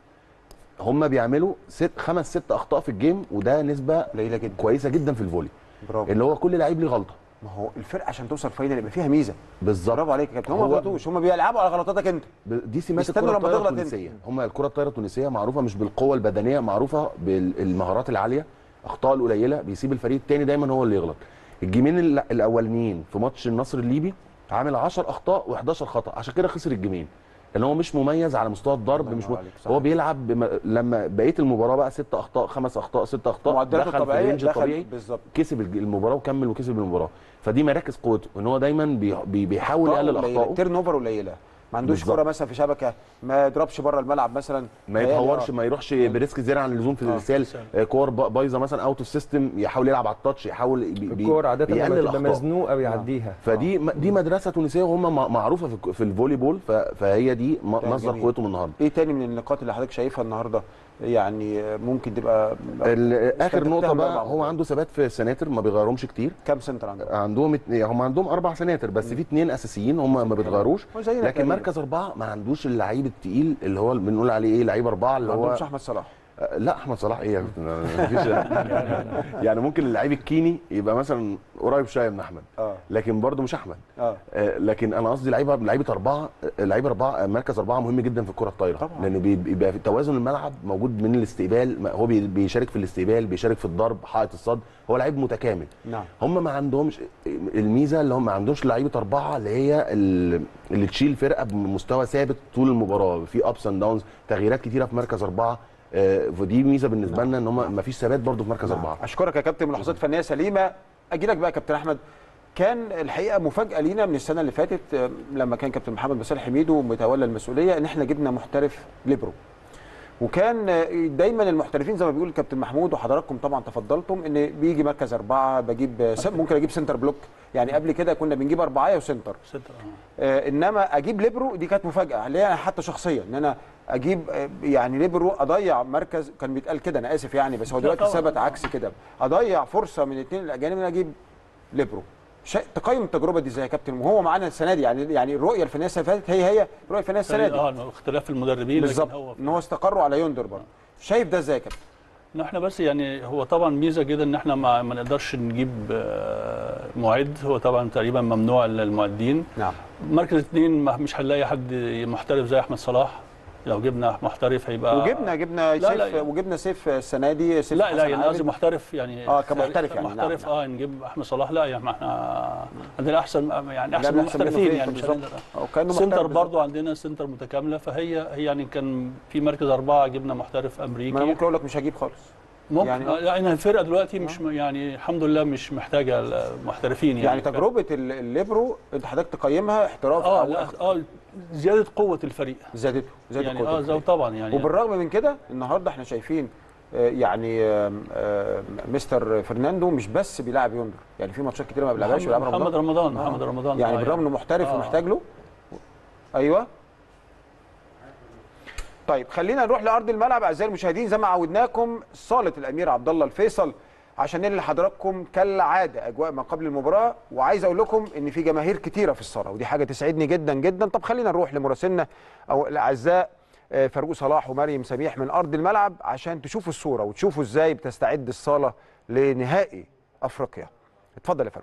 [SPEAKER 4] هم بيعملوا ست خمس ست اخطاء في الجيم وده نسبه
[SPEAKER 1] قليله جدا
[SPEAKER 4] كويسه جدا في الفولي
[SPEAKER 1] برافو
[SPEAKER 4] اللي هو كل لعيب ليه غلطه
[SPEAKER 1] ما هو الفرقه عشان توصل فاينل يبقى فيها ميزه
[SPEAKER 4] بالظبط
[SPEAKER 1] برافو عليك يا كابتن هم ما
[SPEAKER 4] هو-
[SPEAKER 1] غلطوش هم بيلعبوا على غلطاتك انت
[SPEAKER 4] ب- دي سمات
[SPEAKER 1] بيستنوا
[SPEAKER 4] الكره
[SPEAKER 1] لما
[SPEAKER 4] الطايره
[SPEAKER 1] تغلط انت.
[SPEAKER 4] التونسيه هم الكره الطايره التونسيه معروفه مش بالقوه البدنيه معروفه بالمهارات العاليه اخطاء القليله بيسيب الفريق الثاني دايما هو اللي يغلط الجيمين ال- الاولانيين في ماتش النصر الليبي عامل 10 اخطاء و11 خطا عشان كده خسر الجيمين لان هو مش مميز على مستوى الضرب
[SPEAKER 1] الله
[SPEAKER 4] مش
[SPEAKER 1] ينور
[SPEAKER 4] م...
[SPEAKER 1] عليك، صح.
[SPEAKER 4] هو بيلعب بم... لما بقيه المباراه بقى ست اخطاء خمس اخطاء ست اخطاء
[SPEAKER 1] معدلاته
[SPEAKER 4] دخل في
[SPEAKER 1] الطبيعيه
[SPEAKER 4] الرينج الطبيعي
[SPEAKER 1] دخل بالظبط
[SPEAKER 4] كسب الج- المباراه وكمل وكسب المباراه فدي مراكز قوته ان هو دايما بي... بي... بيحاول يقلل اخطائه
[SPEAKER 1] تيرن اوفر قليله ما عندوش
[SPEAKER 4] بالظبط.
[SPEAKER 1] كوره مثلا في شبكه ما يضربش بره الملعب مثلا
[SPEAKER 4] ما
[SPEAKER 1] متهيألي
[SPEAKER 4] يتهورش
[SPEAKER 1] آه.
[SPEAKER 4] ما يروحش بريسك زياده عن اللزوم في الارسال آه، كور ب- بايظه مثلا اوت اوف سيستم يحاول يلعب على التاتش يحاول بي- بي-
[SPEAKER 5] الكور عاده لما
[SPEAKER 4] بيقلل
[SPEAKER 5] تبقى
[SPEAKER 4] اخطاء
[SPEAKER 5] مزنوقه بيعديها
[SPEAKER 4] فدي م- دي مدرسه تونسيه وهم مع- معروفه في الك- في الفولي بول ف- فهي دي م-
[SPEAKER 1] ده
[SPEAKER 4] مصدر
[SPEAKER 1] جميل.
[SPEAKER 4] قوتهم النهارده
[SPEAKER 1] ايه تاني من النقاط اللي حضرتك شايفها النهارده يعني ممكن تبقى
[SPEAKER 4] ال- اخر
[SPEAKER 1] استنتجتها
[SPEAKER 4] نقطه
[SPEAKER 1] من
[SPEAKER 4] بقى
[SPEAKER 1] أربع
[SPEAKER 4] هو
[SPEAKER 1] نقاط.
[SPEAKER 4] عنده ثبات في السناتر ما بيغيرهمش كتير
[SPEAKER 1] كام سنتر عندهم
[SPEAKER 4] عندهم ات- هم عندهم اربع سناتر بس في اثنين اساسيين هم ما بيتغيروش
[SPEAKER 1] هو زينا
[SPEAKER 4] لكن
[SPEAKER 1] تقريباً.
[SPEAKER 4] مركز اربعه ما عندوش اللعيب التقيل اللي هو بنقول عليه ايه لعيب اربعه اللي
[SPEAKER 1] ما
[SPEAKER 4] هو
[SPEAKER 1] عندهمش احمد صلاح
[SPEAKER 4] آه، لا احمد صلاح ايه يا كابتن؟ مفيش يعني ممكن اللعيب الكيني يبقى مثلا قريب شويه من احمد
[SPEAKER 1] اه
[SPEAKER 4] لكن برضه مش احمد
[SPEAKER 1] اه
[SPEAKER 4] آه، لكن انا قصدي لعيبه لعيبه اربعه آه، لعيبه اربعه آه، مركز اربعه مهم جدا في الكره الطايره
[SPEAKER 1] طبعاً.
[SPEAKER 4] لان بي- بيبقى في توازن الملعب موجود من الاستقبال ما- هو بي- بيشارك في الاستقبال بيشارك في الضرب حائط الصد هو لعيب متكامل
[SPEAKER 1] نعم
[SPEAKER 4] هم ما عندهمش الميزه اللي هم ما عندهمش لعيبه اربعه اللي هي ال- اللي تشيل فرقه بمستوى ثابت طول المباراه في ابس اند داونز تغييرات كتيره في مركز اربعه آه، فدي ميزه بالنسبه لنا ان هم ما فيش ثبات برضه في مركز اربعه
[SPEAKER 1] اشكرك يا كابتن ملاحظات فنيه سليمه اجي لك بقى يا كابتن احمد كان الحقيقه مفاجاه لينا من السنه اللي فاتت آه، لما كان كابتن محمد باسل حميدو متولى المسؤوليه ان احنا جبنا محترف ليبرو وكان آه، دايما المحترفين زي ما بيقول الكابتن محمود وحضراتكم طبعا تفضلتم ان بيجي مركز اربعه بجيب آه، س- ممكن اجيب سنتر بلوك يعني قبل كده كنا بنجيب اربعه وسنتر
[SPEAKER 3] ستة آه.
[SPEAKER 1] آه، انما اجيب ليبرو دي كانت مفاجاه ليا انا حتى شخصيا ان انا اجيب آه، يعني ليبرو اضيع مركز كان بيتقال كده انا اسف يعني بس هو
[SPEAKER 3] لا
[SPEAKER 1] دلوقتي
[SPEAKER 3] طبعاً.
[SPEAKER 1] ثبت عكس كده اضيع فرصه من الاثنين الاجانب ان أنا اجيب ليبرو شيء تقيم التجربه دي ازاي يا كابتن وهو معانا السنه دي يعني يعني الرؤيه الفنيه السنه اللي فاتت هي هي الرؤيه الفنيه السنه دي
[SPEAKER 3] اه اختلاف المدربين لكن
[SPEAKER 1] بالظبط
[SPEAKER 3] هو
[SPEAKER 1] ان هو استقروا على يوندر برضه شايف ده ازاي يا كابتن
[SPEAKER 3] إن احنا بس يعني هو طبعا ميزه جدا ان احنا ما, ما نقدرش نجيب آه، معد هو طبعا تقريبا ممنوع المعدين
[SPEAKER 1] نعم
[SPEAKER 3] مركز اثنين ما- مش هنلاقي حد محترف زي احمد صلاح لو جبنا محترف هيبقى
[SPEAKER 1] وجبنا جبنا
[SPEAKER 3] لا،
[SPEAKER 1] سيف
[SPEAKER 3] لا.
[SPEAKER 1] وجبنا سيف السنه دي سيف
[SPEAKER 3] لا
[SPEAKER 1] حسن
[SPEAKER 3] لا يعني قصدي
[SPEAKER 1] عابد.
[SPEAKER 3] محترف يعني
[SPEAKER 1] آه، كمحترف يعني،
[SPEAKER 3] محترف
[SPEAKER 1] نعم،
[SPEAKER 3] اه نجيب احمد صلاح لا يعني ما احنا عندنا احسن يعني
[SPEAKER 1] لا،
[SPEAKER 3] احسن من
[SPEAKER 1] أحسن منه
[SPEAKER 3] المحترفين
[SPEAKER 1] فين؟
[SPEAKER 3] يعني مش
[SPEAKER 1] بالظبط.
[SPEAKER 3] هنقدر
[SPEAKER 1] أو كانه
[SPEAKER 3] سنتر
[SPEAKER 1] محترف
[SPEAKER 3] برضو عندنا سنتر متكامله فهي هي يعني كان في مركز اربعه جبنا محترف امريكي
[SPEAKER 1] ما انا ممكن اقول لك مش هجيب خالص
[SPEAKER 3] ممكن
[SPEAKER 1] يعني-
[SPEAKER 3] يعني, يعني الفرقه دلوقتي مش م- يعني الحمد لله مش محتاجه محترفين يعني
[SPEAKER 1] يعني تجربه ال- الليبرو انت حضرتك تقيمها احتراف
[SPEAKER 3] اه
[SPEAKER 1] أو
[SPEAKER 3] لا اه زياده قوه الفريق
[SPEAKER 1] زادته زادت
[SPEAKER 3] يعني
[SPEAKER 1] قوة
[SPEAKER 3] اه
[SPEAKER 1] الفريق.
[SPEAKER 3] زو طبعا يعني
[SPEAKER 1] وبالرغم من كده النهارده احنا شايفين آه، يعني آم، آم، مستر فرناندو مش بس بيلعب يوندر يعني في ماتشات كتير ما بيلعبهاش
[SPEAKER 3] محمد,
[SPEAKER 1] بيلعب
[SPEAKER 3] محمد رمضان محمد رمضان
[SPEAKER 1] يعني
[SPEAKER 3] آه
[SPEAKER 1] بالرغم انه محترف
[SPEAKER 3] آه.
[SPEAKER 1] ومحتاج له ايوه طيب خلينا نروح لارض الملعب اعزائي المشاهدين زي ما عودناكم صاله الامير عبد الله الفيصل عشان ننقل لحضراتكم كالعاده اجواء ما قبل المباراه وعايز اقول لكم ان في جماهير كتيره في الصاله ودي حاجه تسعدني جدا جدا طب خلينا نروح لمراسلنا او الاعزاء آه، فاروق صلاح ومريم سميح من ارض الملعب عشان تشوفوا الصوره وتشوفوا ازاي بتستعد الصاله لنهائي افريقيا اتفضل يا فاروق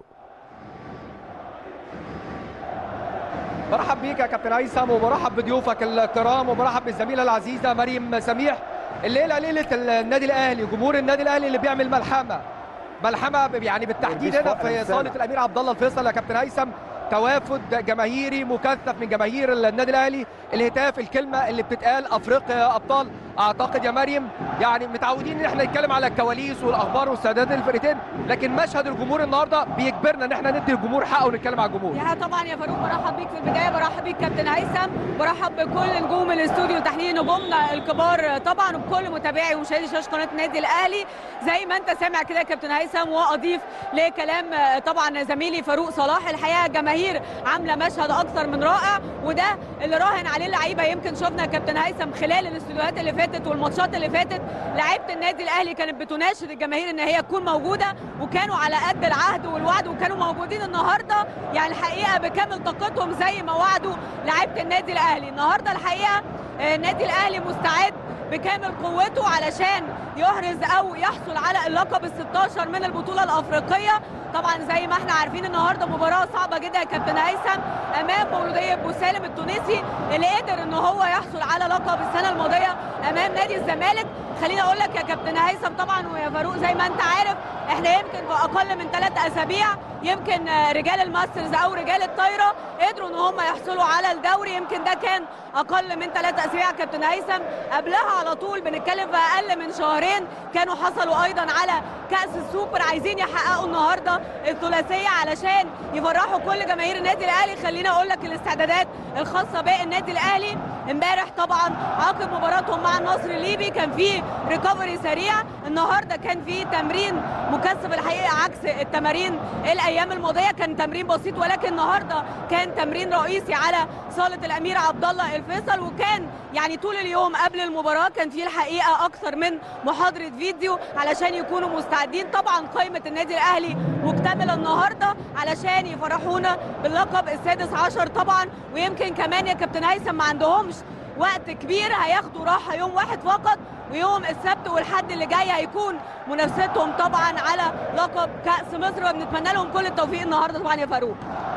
[SPEAKER 5] برحب بيك يا كابتن هيثم وبرحب بضيوفك الكرام وبرحب بالزميله العزيزه مريم سميح الليله ليله النادي الاهلي جمهور النادي الاهلي اللي بيعمل ملحمه ملحمه يعني بالتحديد
[SPEAKER 1] مفيش
[SPEAKER 5] هنا
[SPEAKER 1] فقر
[SPEAKER 5] في
[SPEAKER 1] إنسان.
[SPEAKER 5] صاله الامير عبد الله الفيصل يا كابتن هيثم توافد جماهيري مكثف من جماهير النادي الاهلي الهتاف الكلمه اللي بتتقال افريقيا يا ابطال اعتقد يا مريم يعني متعودين ان احنا نتكلم على الكواليس والاخبار واستعدادات الفرقتين لكن مشهد الجمهور النهارده بيجبرنا ان احنا ندي الجمهور حقه ونتكلم على الجمهور
[SPEAKER 6] يا طبعا يا فاروق برحب بيك في البدايه برحب بيك كابتن هيثم برحب بكل نجوم الاستوديو تحليل نجومنا الكبار طبعا وبكل متابعي ومشاهدي شاشه قناه النادي الاهلي زي ما انت سامع كده يا كابتن هيثم واضيف لكلام آه، طبعا زميلي فاروق صلاح الحقيقه جماهير عامله مشهد اكثر من رائع وده اللي راهن عليه اللعيبه يمكن شفنا يا كابتن هيثم خلال الاستوديوهات اللي فاتت والماتشات اللي فاتت لعيبه النادي الاهلي كانت بتناشد الجماهير ان هي تكون موجوده وكانوا على قد العهد والوعد وكانوا موجودين النهارده يعني الحقيقه بكامل طاقتهم زي ما وعدوا لعيبه النادي الاهلي النهارده الحقيقه آه، النادي الاهلي مستعد بكامل قوته علشان يحرز او يحصل على اللقب ال 16 من البطوله الافريقيه طبعا زي ما احنا عارفين النهارده مباراه صعبه جدا يا كابتن هيثم امام مولوديه بوسالم التونسي اللي قدر ان هو يحصل على لقب السنه الماضيه امام نادي الزمالك خليني اقول لك يا كابتن هيثم طبعا ويا فاروق زي ما انت عارف احنا يمكن في اقل من ثلاث اسابيع يمكن آه، رجال الماسترز او رجال الطايره قدروا ان هم يحصلوا على الدوري يمكن ده كان اقل من ثلاث اسابيع يا كابتن هيثم قبلها على طول بنتكلم في اقل من شهرين كانوا حصلوا ايضا على كاس السوبر عايزين يحققوا النهارده الثلاثيه علشان يفرحوا كل جماهير النادي الاهلي خليني اقول لك الاستعدادات الخاصه بالنادي الاهلي امبارح طبعا عقب مباراتهم مع النصر الليبي كان في ريكفري سريع النهارده كان في تمرين مكثف الحقيقه عكس التمارين الايام الماضيه كان تمرين بسيط ولكن النهارده كان تمرين رئيسي على صاله الامير عبد الله الفيصل وكان يعني طول اليوم قبل المباراه كان في الحقيقه اكثر من محاضره فيديو علشان يكونوا مستعدين طبعا قائمه النادي الاهلي مكتمله النهارده علشان يفرحونا باللقب السادس عشر طبعا ويمكن كمان يا كابتن هيثم ما عندهمش وقت كبير هياخدوا راحه يوم واحد فقط ويوم السبت والحد اللي جاي هيكون منافستهم طبعا على لقب كاس مصر وبنتمنى لهم كل التوفيق النهارده طبعا يا فاروق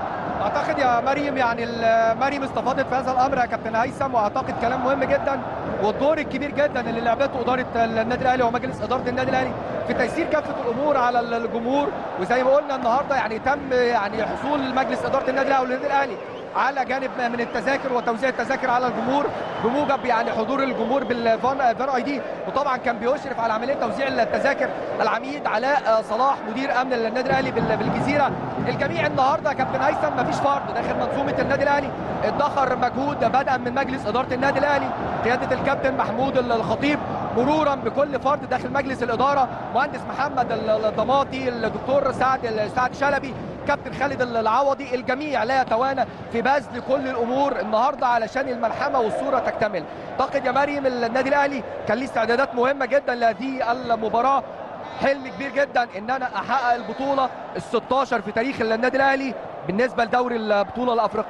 [SPEAKER 5] اعتقد يا مريم يعني ال- مريم استفاضت في هذا الامر يا كابتن هيثم واعتقد كلام مهم جدا والدور الكبير جدا اللي لعبته اداره النادي الاهلي ومجلس اداره النادي الاهلي في تيسير كافه الامور على ال- الجمهور وزي ما قلنا النهارده يعني تم يعني حصول مجلس اداره النادي الاهلي والنادي الاهلي على جانب من التذاكر وتوزيع التذاكر على الجمهور بموجب يعني حضور الجمهور بالفان فان اي دي وطبعا كان بيشرف على عمليه توزيع التذاكر العميد علاء صلاح مدير امن النادي الاهلي بال- بالجزيره الجميع النهارده يا كابتن هيثم مفيش فرد داخل منظومه النادي الاهلي ادخر مجهود بدءا من مجلس اداره النادي الاهلي قياده الكابتن محمود الخطيب مرورا بكل فرد داخل مجلس الاداره مهندس محمد الضماطي الدكتور سعد سعد شلبي كابتن خالد العوضي الجميع لا يتوانى في بذل كل الامور النهارده علشان الملحمه والصوره تكتمل اعتقد يا مريم النادي الاهلي كان ليه استعدادات مهمه جدا لهذه المباراه حلم كبير جدا ان انا احقق البطوله ال 16 في تاريخ النادي الاهلي بالنسبه لدوري البطوله الافريقيه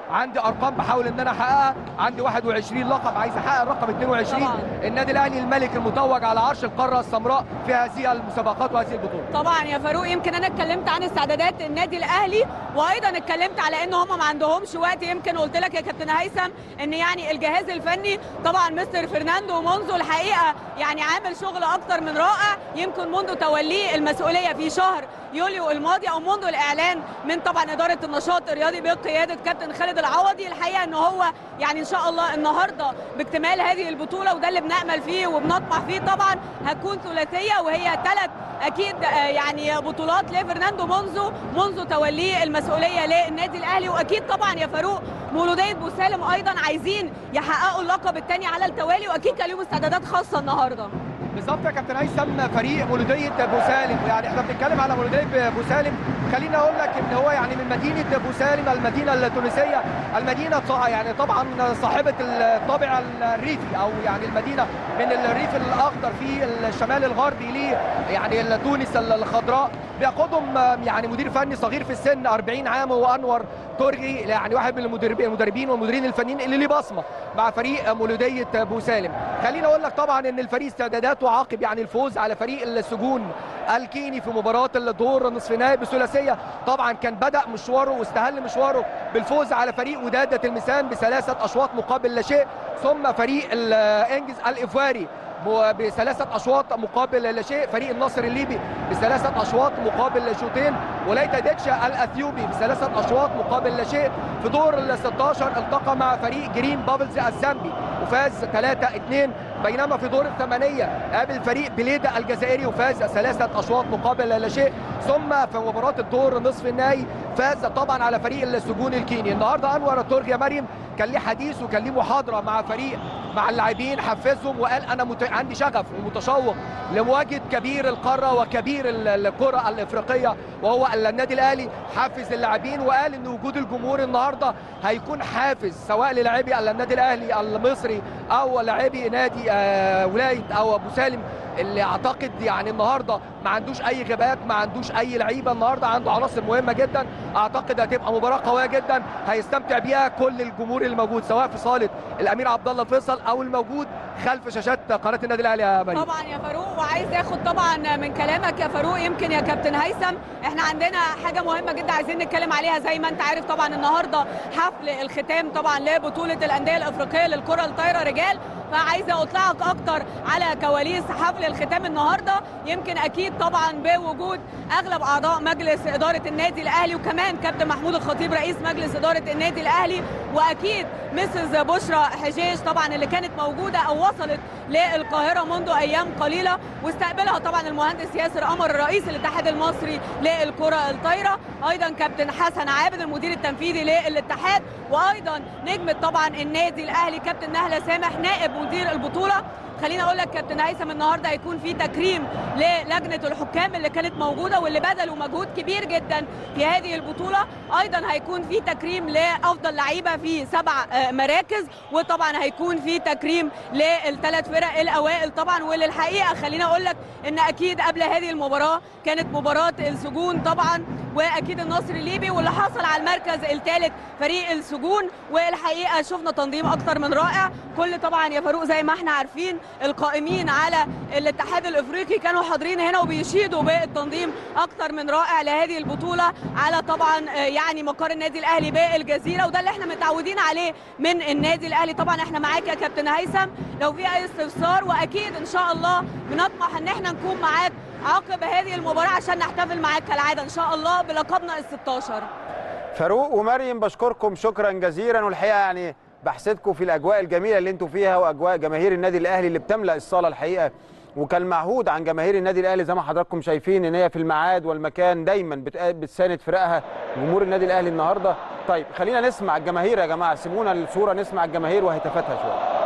[SPEAKER 7] عندي ارقام بحاول ان انا احققها عندي 21 لقب عايز احقق الرقم 22
[SPEAKER 6] طبعاً.
[SPEAKER 7] النادي الاهلي الملك المتوج على عرش القاره السمراء في هذه المسابقات وهذه البطوله
[SPEAKER 6] طبعا يا فاروق يمكن انا اتكلمت عن استعدادات النادي الاهلي وايضا اتكلمت على ان هم ما عندهمش وقت يمكن قلت لك يا كابتن هيثم ان يعني الجهاز الفني طبعا مستر فرناندو منذ الحقيقه يعني عامل شغل اكتر من رائع يمكن منذ توليه المسؤوليه في شهر يوليو الماضي او منذ الاعلان من طبعا اداره النشاط الرياضي بقياده كابتن خالد العوضي الحقيقه ان هو يعني ان شاء الله النهارده باكتمال هذه البطوله وده اللي بنامل فيه وبنطمح فيه طبعا هتكون ثلاثيه وهي ثلاث اكيد آه، يعني بطولات لفرناندو منذ منذ توليه المسؤوليه للنادي الاهلي واكيد طبعا يا فاروق مولوديه بوسالم ايضا عايزين يحققوا اللقب الثاني على التوالي واكيد كان لهم استعدادات خاصه النهارده
[SPEAKER 7] بالظبط يا كابتن هيثم فريق مولوديه بوسالم يعني احنا بنتكلم على مولوديه بوسالم خليني اقول لك ان هو يعني من مدينه بوسالم المدينه التونسيه المدينه طا- يعني طبعا صاحبه الطابع الريفي او يعني المدينه من الريف الاخضر في الشمال الغربي ل يعني تونس الخضراء بيقودهم يعني مدير فني صغير في السن 40 عام هو انور ترجي يعني واحد من المدربين المدربين والمديرين الفنيين اللي ليه بصمه مع فريق مولوديه بوسالم خليني اقول لك طبعا ان الفريق استعداداته عقب يعني الفوز على فريق السجون الكيني في مباراه الدور نصف نهائي بثلاثيه طبعا كان بدا مشواره واستهل مشواره بالفوز على فريق وداده الميسان بثلاثه اشواط مقابل لا شيء ثم فريق الانجز الافواري م- بثلاثة أشواط مقابل لا شيء فريق النصر الليبي بثلاثة أشواط مقابل شوطين ولايتا ديتشا الأثيوبي بثلاثة أشواط مقابل لا شيء في دور ال 16 التقى مع فريق جرين بابلز الزامبي وفاز 3 2 بينما في دور الثمانية قابل فريق بليدا الجزائري وفاز ثلاثة أشواط مقابل لا شيء ثم في مباراة الدور نصف النهائي فاز طبعا على فريق السجون الكيني النهارده انور الترجي يا مريم كان ليه حديث وكان ليه محاضره مع فريق مع اللاعبين حفزهم وقال انا مت... عندي شغف ومتشوق لمواجهه كبير القاره وكبير ال- الكره الافريقيه وهو النادي الاهلي حفز اللاعبين وقال ان وجود الجمهور النهارده هيكون حافز سواء للاعبي النادي الاهلي المصري او لاعبي نادي آه، ولايه او ابو سالم اللي اعتقد يعني النهارده ما عندوش اي غيابات ما عندوش اي لعيبه النهارده عنده عناصر مهمه جدا اعتقد هتبقى مباراه قويه جدا هيستمتع بيها كل الجمهور الموجود سواء في صاله الامير عبد الله فيصل او الموجود خلف شاشات قناه النادي الاهلي يا مريم
[SPEAKER 6] طبعا يا فاروق وعايز اخد طبعا من كلامك يا فاروق يمكن يا كابتن هيثم احنا عندنا حاجه مهمه جدا عايزين نتكلم عليها زي ما انت عارف طبعا النهارده حفل الختام طبعا لبطوله الانديه الافريقيه للكره الطايره رجال فعايزه اطلعك اكتر على كواليس حفل الختام النهارده يمكن اكيد طبعا بوجود اغلب اعضاء مجلس اداره النادي الاهلي وكمان كابتن محمود الخطيب رئيس مجلس اداره النادي الاهلي واكيد مسز بشرى حجاج طبعا اللي كانت موجوده او وصلت للقاهره منذ ايام قليله واستقبلها طبعا المهندس ياسر قمر رئيس الاتحاد المصري للكره الطايره ايضا كابتن حسن عابد المدير التنفيذي للاتحاد وايضا نجمه طبعا النادي الاهلي كابتن نهله سامح نائب مدير البطوله خليني اقول لك كابتن هيثم النهارده هيكون في تكريم للجنه الحكام اللي كانت موجوده واللي بذلوا مجهود كبير جدا في هذه البطوله ايضا هيكون في تكريم لافضل لعيبه في سبع آه، مراكز وطبعا هيكون في تكريم للثلاث فرق الاوائل طبعا واللي الحقيقه خليني اقول لك ان اكيد قبل هذه المباراه كانت مباراه السجون طبعا واكيد النصر الليبي واللي حصل على المركز الثالث فريق السجون والحقيقه شفنا تنظيم اكتر من رائع كل طبعا يا فاروق زي ما احنا عارفين القائمين على الاتحاد الافريقي كانوا حاضرين هنا وبيشيدوا بالتنظيم اكتر من رائع لهذه البطوله على طبعا آه، يعني مقر النادي الاهلي بالجزيره وده اللي احنا متعودين عليه من النادي الاهلي طبعا احنا معاك يا كابتن هيثم لو في اي استفسار واكيد ان شاء الله بنطمح ان احنا نكون معاك عقب هذه المباراه عشان نحتفل معاك كالعاده ان شاء الله بلقبنا ال 16
[SPEAKER 1] فاروق ومريم بشكركم شكرا جزيلا والحقيقه يعني بحسدكم في الاجواء الجميله اللي انتم فيها واجواء جماهير النادي الاهلي اللي بتملا الصاله الحقيقه وكالمعهود عن جماهير النادي الاهلي زي ما حضراتكم شايفين ان هي في الميعاد والمكان دايما بت- بتساند فرقها جمهور النادي الاهلي النهارده طيب خلينا نسمع الجماهير يا جماعه سيبونا الصوره نسمع الجماهير وهتافاتها شويه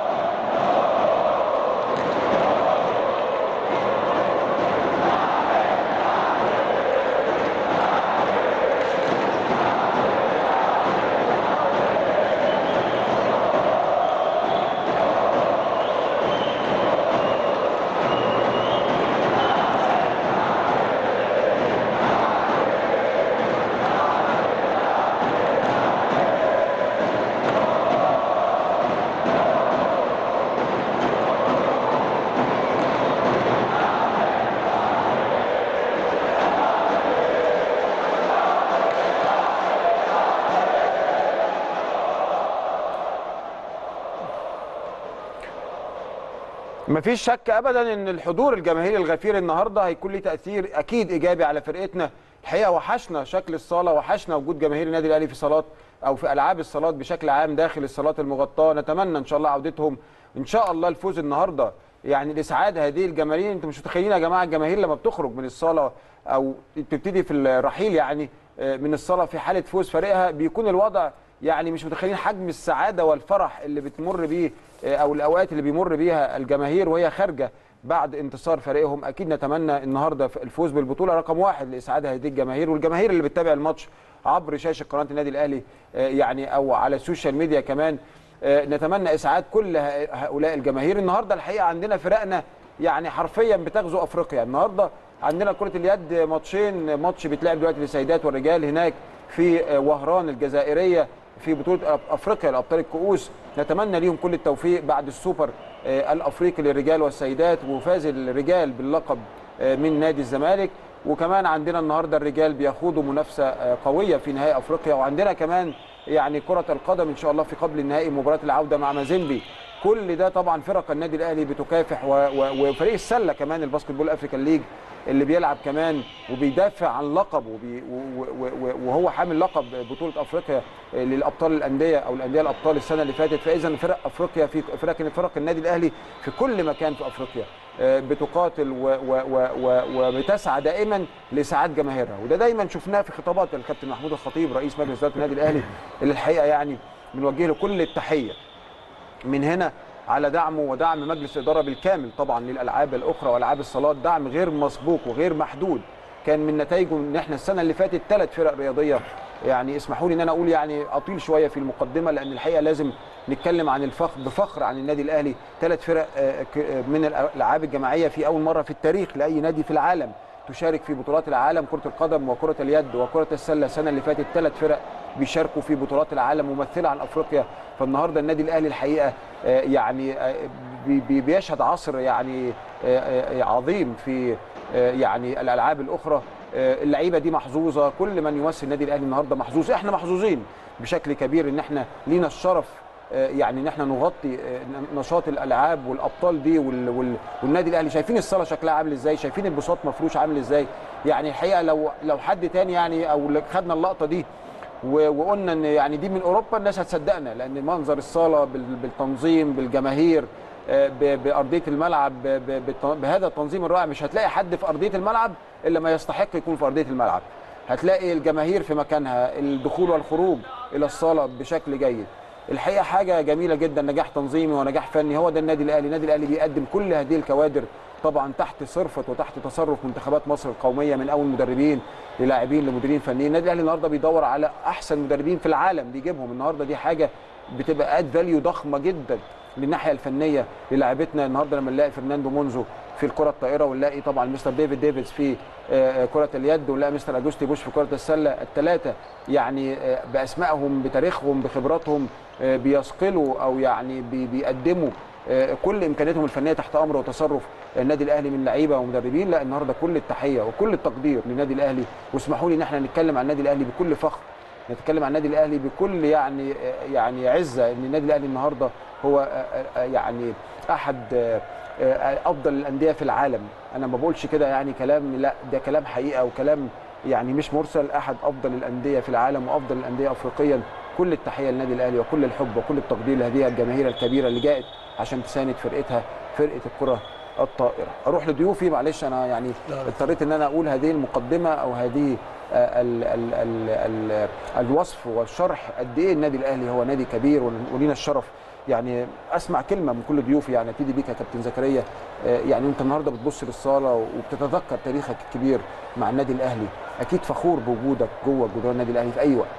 [SPEAKER 1] مفيش شك ابدا ان الحضور الجماهيري الغفير النهارده هيكون ليه تاثير اكيد ايجابي على فرقتنا الحقيقه وحشنا شكل الصاله وحشنا وجود جماهير النادي الاهلي في صالات او في العاب الصالات بشكل عام داخل الصالات المغطاه نتمنى ان شاء الله عودتهم ان شاء الله الفوز النهارده يعني لاسعاد هذه الجماهير انتم مش متخيلين يا جماعه الجماهير لما بتخرج من الصاله او تبتدي في الرحيل يعني آه، من الصاله في حاله فوز فريقها بيكون الوضع يعني مش متخيلين حجم السعاده والفرح اللي بتمر بيه آه، او الاوقات اللي بيمر بيها الجماهير وهي خارجه بعد انتصار فريقهم اكيد نتمنى النهارده الفوز بالبطوله رقم واحد لاسعاد هذه الجماهير والجماهير اللي بتتابع الماتش عبر شاشه قناه النادي الاهلي آه، يعني او على السوشيال ميديا كمان آه، نتمنى اسعاد كل ه- هؤلاء الجماهير النهارده الحقيقه عندنا فرقنا يعني حرفيا بتغزو افريقيا النهارده عندنا كره اليد ماتشين ماتش بيتلعب دلوقتي للسيدات والرجال هناك في آه، وهران الجزائريه في بطوله أف- افريقيا لابطال الكؤوس نتمنى ليهم كل التوفيق بعد السوبر آه، الافريقي للرجال والسيدات وفاز الرجال باللقب آه، من نادي الزمالك وكمان عندنا النهارده الرجال بيخوضوا منافسه آه، قويه في نهائي افريقيا وعندنا كمان يعني كره القدم ان شاء الله في قبل النهائي مباراه العوده مع مازيمبي كل ده طبعا فرق النادي الاهلي بتكافح و- و- وفريق السله كمان الباسكت بول افريكان ليج اللي بيلعب كمان وبيدافع عن لقب وبي و- و- و- وهو حامل لقب بطوله افريقيا للابطال الانديه او الانديه الابطال السنه اللي فاتت فاذا فرق افريقيا في فرق فرق النادي الاهلي في كل مكان في افريقيا آه، بتقاتل و- و- و- و- وبتسعى دائما لاسعاد جماهيرها وده دايما شفناه في خطابات الكابتن محمود الخطيب رئيس مجلس اداره النادي الاهلي اللي الحقيقه يعني بنوجه له كل التحيه من هنا على دعمه ودعم مجلس الاداره بالكامل طبعا للالعاب الاخرى والعاب الصالات دعم غير مسبوق وغير محدود كان من نتائجه ان احنا السنه اللي فاتت ثلاث فرق رياضيه يعني اسمحوا لي ان انا اقول يعني اطيل شويه في المقدمه لان الحقيقه لازم نتكلم عن الفخر بفخر عن النادي الاهلي ثلاث فرق آه، ك- آه، من الالعاب الجماعيه في اول مره في التاريخ لاي نادي في العالم تشارك في بطولات العالم كره القدم وكره اليد وكره السله السنه اللي فاتت ثلاث فرق بيشاركوا في بطولات العالم ممثله عن افريقيا فالنهارده النادي الاهلي الحقيقه آه، يعني آه، بي- بي- بيشهد عصر يعني آه، آه، عظيم في آه، يعني الالعاب الاخرى آه، اللعيبه دي محظوظه كل من يمثل النادي الاهلي النهارده محظوظ احنا محظوظين بشكل كبير ان احنا لينا الشرف آه، يعني ان احنا نغطي آه، نشاط الالعاب والابطال دي وال- وال- والنادي الاهلي شايفين الصاله شكلها عامل ازاي شايفين البساط مفروش عامل ازاي يعني الحقيقه لو لو حد تاني يعني او خدنا اللقطه دي و- وقلنا ان يعني دي من اوروبا الناس هتصدقنا لان منظر الصاله بال- بالتنظيم بالجماهير آه، ب- بارضيه الملعب ب- ب- بالت- بهذا التنظيم الرائع مش هتلاقي حد في ارضيه الملعب الا ما يستحق يكون في ارضيه الملعب هتلاقي الجماهير في مكانها الدخول والخروج الى الصاله بشكل جيد الحقيقه حاجه جميله جدا نجاح تنظيمي ونجاح فني هو ده النادي الاهلي النادي الاهلي بيقدم كل هذه الكوادر طبعا تحت صرفه وتحت تصرف منتخبات مصر القوميه من اول مدربين للاعبين لمديرين فنيين النادي الاهلي النهارده بيدور على احسن مدربين في العالم بيجيبهم النهارده دي حاجه بتبقى اد فاليو ضخمه جدا للناحيه الفنيه للاعبتنا النهارده لما نلاقي فرناندو مونزو في الكره الطائره ونلاقي طبعا مستر ديفيد ديفيدز في آه، كره اليد ونلاقي مستر اجوستي بوش في كره السله الثلاثه يعني آه، باسمائهم بتاريخهم بخبراتهم آه، بيثقلوا او يعني بي- بيقدموا آه، كل امكانياتهم الفنيه تحت امر وتصرف النادي الاهلي من لعيبه ومدربين لا النهارده كل التحيه وكل التقدير للنادي الاهلي واسمحوا لي ان احنا نتكلم عن النادي الاهلي بكل فخر نتكلم عن النادي الاهلي بكل يعني يعني عزه ان النادي الاهلي النهارده هو آه، آه، يعني احد آه، آه، افضل الانديه في العالم انا ما بقولش كده يعني كلام لا ده كلام حقيقه وكلام يعني مش مرسل احد افضل الانديه في العالم وافضل الانديه افريقيا كل التحيه للنادي الاهلي وكل الحب وكل التقدير لهذه الجماهير الكبيره اللي جاءت عشان تساند فرقتها فرقه الكره الطائره اروح لضيوفي معلش انا يعني اضطريت ان انا اقول هذه المقدمه او هذه آه، ال ال ال ال الوصف والشرح قد ايه النادي الاهلي هو نادي كبير ول- ولينا الشرف يعني اسمع كلمه من كل ضيوفي يعني ابتدي بيك يا كابتن زكريا آه، يعني انت النهارده بتبص للصاله وبتتذكر تاريخك الكبير مع النادي الاهلي اكيد فخور بوجودك جوه جدران النادي الاهلي في اي وقت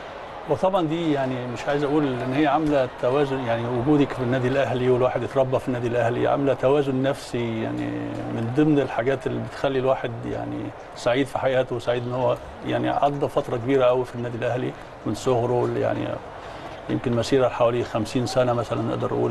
[SPEAKER 3] وطبعا دي يعني مش عايز اقول ان هي عامله توازن يعني وجودك في النادي الاهلي والواحد اتربى في النادي الاهلي عامله توازن نفسي يعني من ضمن الحاجات اللي بتخلي الواحد يعني سعيد في حياته وسعيد ان هو يعني قضى فتره كبيره قوي في النادي الاهلي من صغره يعني يمكن مسيره حوالي 50 سنه مثلا نقدر نقول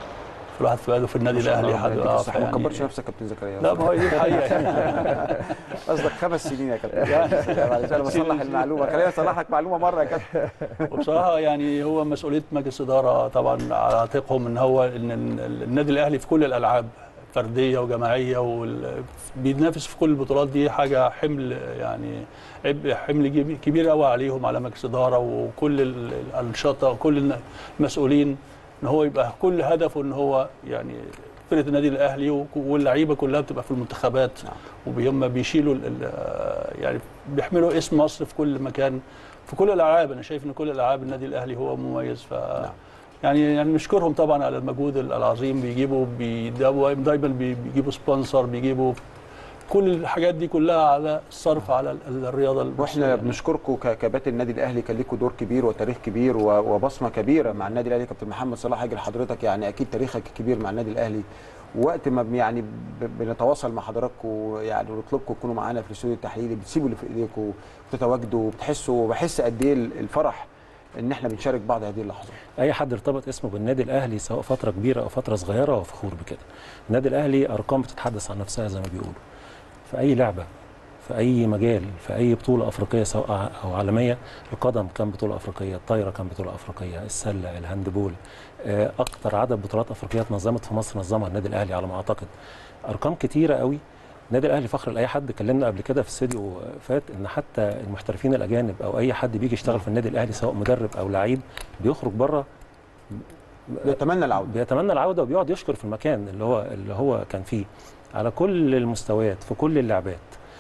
[SPEAKER 3] في الواحد في بقاله في النادي
[SPEAKER 1] ما شاء الله
[SPEAKER 3] الاهلي
[SPEAKER 1] ربنا
[SPEAKER 3] حاجه
[SPEAKER 1] يديك
[SPEAKER 3] آه،
[SPEAKER 1] الصحة. ما
[SPEAKER 3] فيعني-
[SPEAKER 1] تكبرش نفسك يا كابتن زكريا
[SPEAKER 3] لا ما هو دي الحقيقه
[SPEAKER 1] قصدك خمس سنين يا كابتن معلش انا بصلح المعلومه خليني اصلح لك معلومه مره يا كابتن
[SPEAKER 3] وبصراحه يعني هو مسؤوليه مجلس اداره طبعا على عاتقهم ان هو ان النادي الاهلي في كل الالعاب فرديه وجماعيه وال... بينافس في كل البطولات دي حاجه حمل يعني عبء حمل جيب- كبير قوي عليهم على مجلس اداره وكل ال- الانشطه وكل المسؤولين ان هو يبقى كل هدفه ان هو يعني فرقه النادي الاهلي وك- واللعيبه كلها بتبقى في المنتخبات وهم بيشيلوا ال- ال- يعني بيحملوا اسم مصر في كل مكان في كل الالعاب انا شايف ان كل الالعاب النادي الاهلي هو مميز ف يعني يعني نشكرهم طبعا على المجهود العظيم بيجيبوا بيداوا دايما بي- بيجيبوا سبونسر بيجيبوا كل الحاجات دي كلها على الصرف على ال- الرياضه المصرية
[SPEAKER 1] واحنا
[SPEAKER 3] يعني.
[SPEAKER 1] بنشكركم ككباتن النادي الاهلي كان لكم دور كبير وتاريخ كبير و- وبصمه كبيره مع النادي الاهلي كابتن محمد صلاح اجل حضرتك يعني اكيد تاريخك كبير مع النادي الاهلي وقت ما بن- يعني ب- بنتواصل مع حضراتكم يعني ونطلبكم تكونوا معانا في الاستوديو التحليلي بتسيبوا اللي في ايديكم وتتواجدوا وبتحسوا وبحس قد ايه الفرح ان احنا بنشارك بعض هذه اللحظات
[SPEAKER 2] اي حد ارتبط اسمه بالنادي الاهلي سواء فتره كبيره او فتره صغيره هو فخور بكده النادي الاهلي ارقام بتتحدث عن نفسها زي ما بيقولوا في اي لعبه في اي مجال في اي بطوله افريقيه سواء ع- او عالميه القدم كان بطوله افريقيه الطايره كان بطوله افريقيه السله الهاندبول آه، اكتر عدد بطولات افريقيه اتنظمت في مصر نظمها النادي الاهلي على ما اعتقد ارقام كتيره قوي النادي الاهلي فخر لاي حد كلمنا قبل كده في استوديو فات ان حتى المحترفين الاجانب او اي حد بيجي يشتغل في النادي الاهلي سواء مدرب او لعيب بيخرج بره
[SPEAKER 1] بيتمنى العوده
[SPEAKER 2] بيتمنى العوده وبيقعد يشكر في المكان اللي هو اللي هو كان فيه على كل المستويات في كل اللعبات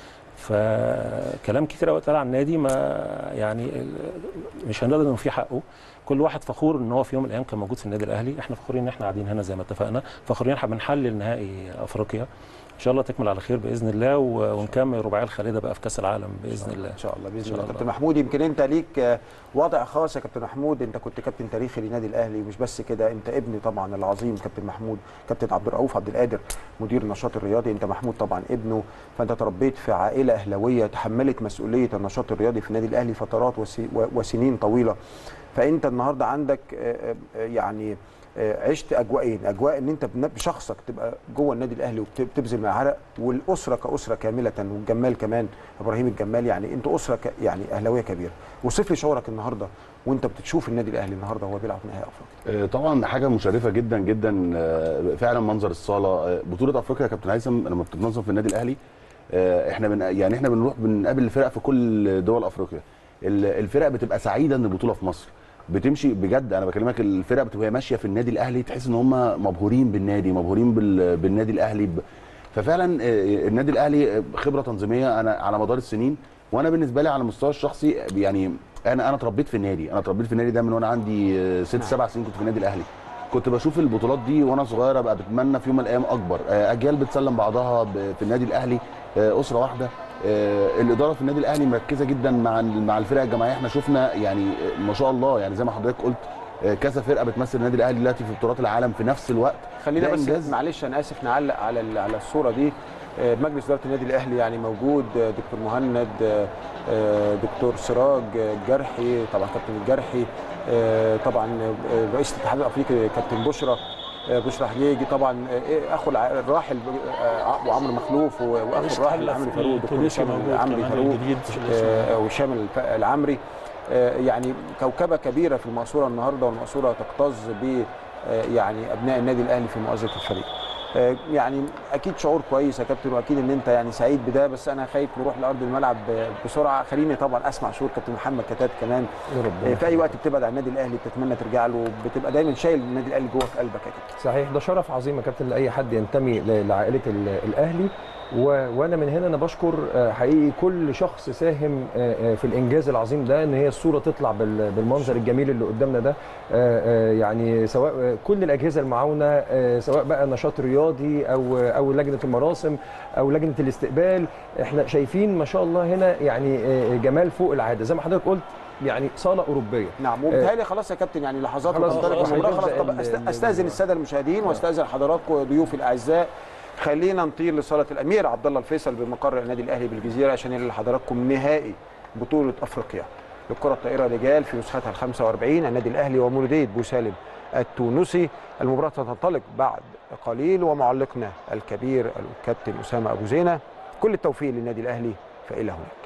[SPEAKER 2] فكلام كتير قوي اتقال عن النادي ما يعني ال- مش هنقدر نوفيه حقه كل واحد فخور ان هو في يوم من الايام كان موجود في النادي الاهلي احنا فخورين ان احنا قاعدين هنا زي ما اتفقنا فخورين احنا بنحلل نهائي افريقيا ان شاء الله تكمل على خير باذن الله و- ونكمل رباعي الخالده بقى في كاس العالم باذن الله
[SPEAKER 1] ان شاء الله باذن
[SPEAKER 2] إن شاء
[SPEAKER 1] الله
[SPEAKER 2] الله.
[SPEAKER 1] كابتن محمود يمكن انت ليك آه، وضع خاص يا كابتن محمود انت كنت كابتن تاريخي للنادي الاهلي ومش بس كده انت ابن طبعا العظيم كابتن محمود كابتن عبد الرؤوف عبد القادر مدير النشاط الرياضي انت محمود طبعا ابنه فانت تربيت في عائله اهلاويه تحملت مسؤوليه النشاط الرياضي في النادي الاهلي فترات وسي- و- وسنين طويله فانت النهارده عندك آه، آه، يعني آه، عشت اجواءين اجواء ان انت بن- بشخصك تبقى جوه النادي الاهلي وبتبذل مع عرق والاسره كاسره كامله والجمال كمان ابراهيم الجمال يعني انتوا اسره ك... يعني اهلاويه كبيره وصف لي شعورك النهارده وانت بتشوف النادي الاهلي النهارده وهو بيلعب نهائي افريقيا
[SPEAKER 4] آه، طبعا حاجه مشرفه جدا جدا آه، فعلا منظر الصاله آه، بطوله افريقيا يا كابتن هيثم لما بتتنظم في النادي الاهلي آه، احنا بن يعني احنا بنروح بنقابل الفرق في كل دول افريقيا ال- الفرق بتبقى سعيده ان البطوله في مصر بتمشي بجد انا بكلمك الفرق بتبقى ماشيه في النادي الاهلي تحس ان هم مبهورين بالنادي مبهورين بال- بالنادي الاهلي ب- ففعلا آه، النادي الاهلي خبره تنظيميه انا على مدار السنين وانا بالنسبه لي على المستوى الشخصي يعني انا انا اتربيت في النادي انا اتربيت في النادي ده من وانا عندي آه، ست سبع سنين كنت في النادي الاهلي كنت بشوف البطولات دي وانا صغير ابقى بتمنى في يوم من الايام اكبر آه، اجيال بتسلم بعضها ب- في النادي الاهلي آه، اسره واحده آه، الاداره في النادي الاهلي مركزه جدا مع ال- مع الفرق الجماعيه احنا شفنا يعني آه، ما شاء الله يعني زي ما حضرتك قلت آه، كذا فرقه بتمثل النادي الاهلي دلوقتي في بطولات العالم في نفس الوقت
[SPEAKER 1] خلينا
[SPEAKER 4] ده
[SPEAKER 1] بس
[SPEAKER 4] إنجاز.
[SPEAKER 1] معلش انا اسف نعلق على ال- على الصوره دي آه، مجلس اداره النادي الاهلي يعني موجود آه، دكتور مهند آه، آه، دكتور سراج آه، الجرحي طبعا كابتن الجرحي آه، طبعا آه، رئيس الاتحاد الافريقي كابتن بشرى آه، بشرى حجيجي طبعا آه، اخو الع- الراحل آه، وعمرو مخلوف و- واخو
[SPEAKER 3] رئيس
[SPEAKER 1] الراحل
[SPEAKER 3] الاتحاد
[SPEAKER 1] عمرو فاروق دكتور
[SPEAKER 3] التونسي
[SPEAKER 1] هشام
[SPEAKER 3] موجود
[SPEAKER 1] العمري
[SPEAKER 3] كمان
[SPEAKER 1] فاروق
[SPEAKER 3] الجديد في الاسم.
[SPEAKER 1] آه، وهشام الف- العمري آه، يعني كوكبه كبيره في المقصوره النهارده والمقصوره تكتظ ب آه، يعني ابناء النادي الاهلي في مؤازره الفريق. آه، يعني اكيد شعور كويس يا كابتن واكيد ان انت يعني سعيد بده بس انا خايف نروح لارض الملعب آه، بسرعه خليني طبعا اسمع شعور كابتن محمد كتات كمان آه، في اي وقت بتبعد عن النادي الاهلي بتتمنى ترجع له بتبقى دايما شايل النادي الاهلي جوه في قلبك يا كابتن.
[SPEAKER 5] صحيح ده شرف عظيم يا كابتن لاي حد ينتمي ل- لعائله ال- الاهلي و... وانا من هنا انا بشكر آه، حقيقي كل شخص ساهم آه، آه، في الانجاز العظيم ده ان هي الصوره تطلع بال... بالمنظر الجميل اللي قدامنا ده آه، آه، يعني سواء آه، كل الاجهزه المعاونه آه، سواء بقى نشاط رياضي او او لجنه المراسم او لجنه الاستقبال احنا شايفين ما شاء الله هنا يعني آه، جمال فوق العاده زي ما حضرتك قلت يعني صاله اوروبيه
[SPEAKER 1] نعم وبالتالي خلاص يا كابتن يعني لحظات
[SPEAKER 5] خلاص،
[SPEAKER 1] وتنطلق
[SPEAKER 5] خلاص،
[SPEAKER 1] المباراه
[SPEAKER 5] هيبدأ
[SPEAKER 1] خلاص طب
[SPEAKER 5] ال-
[SPEAKER 1] أست-
[SPEAKER 5] ال-
[SPEAKER 1] استاذن الساده المشاهدين واستاذن حضراتكم ضيوفي الاعزاء خلينا نطير لصاله الامير عبد الله الفيصل بمقر النادي الاهلي بالجزيره عشان ينقل لحضراتكم نهائي بطوله افريقيا للكره الطائره رجال في نسختها ال 45 النادي الاهلي ومولوديه بوسالم التونسي المباراه ستنطلق بعد قليل ومعلقنا الكبير الكابتن اسامه ابو زينه كل التوفيق للنادي الاهلي فالى هناك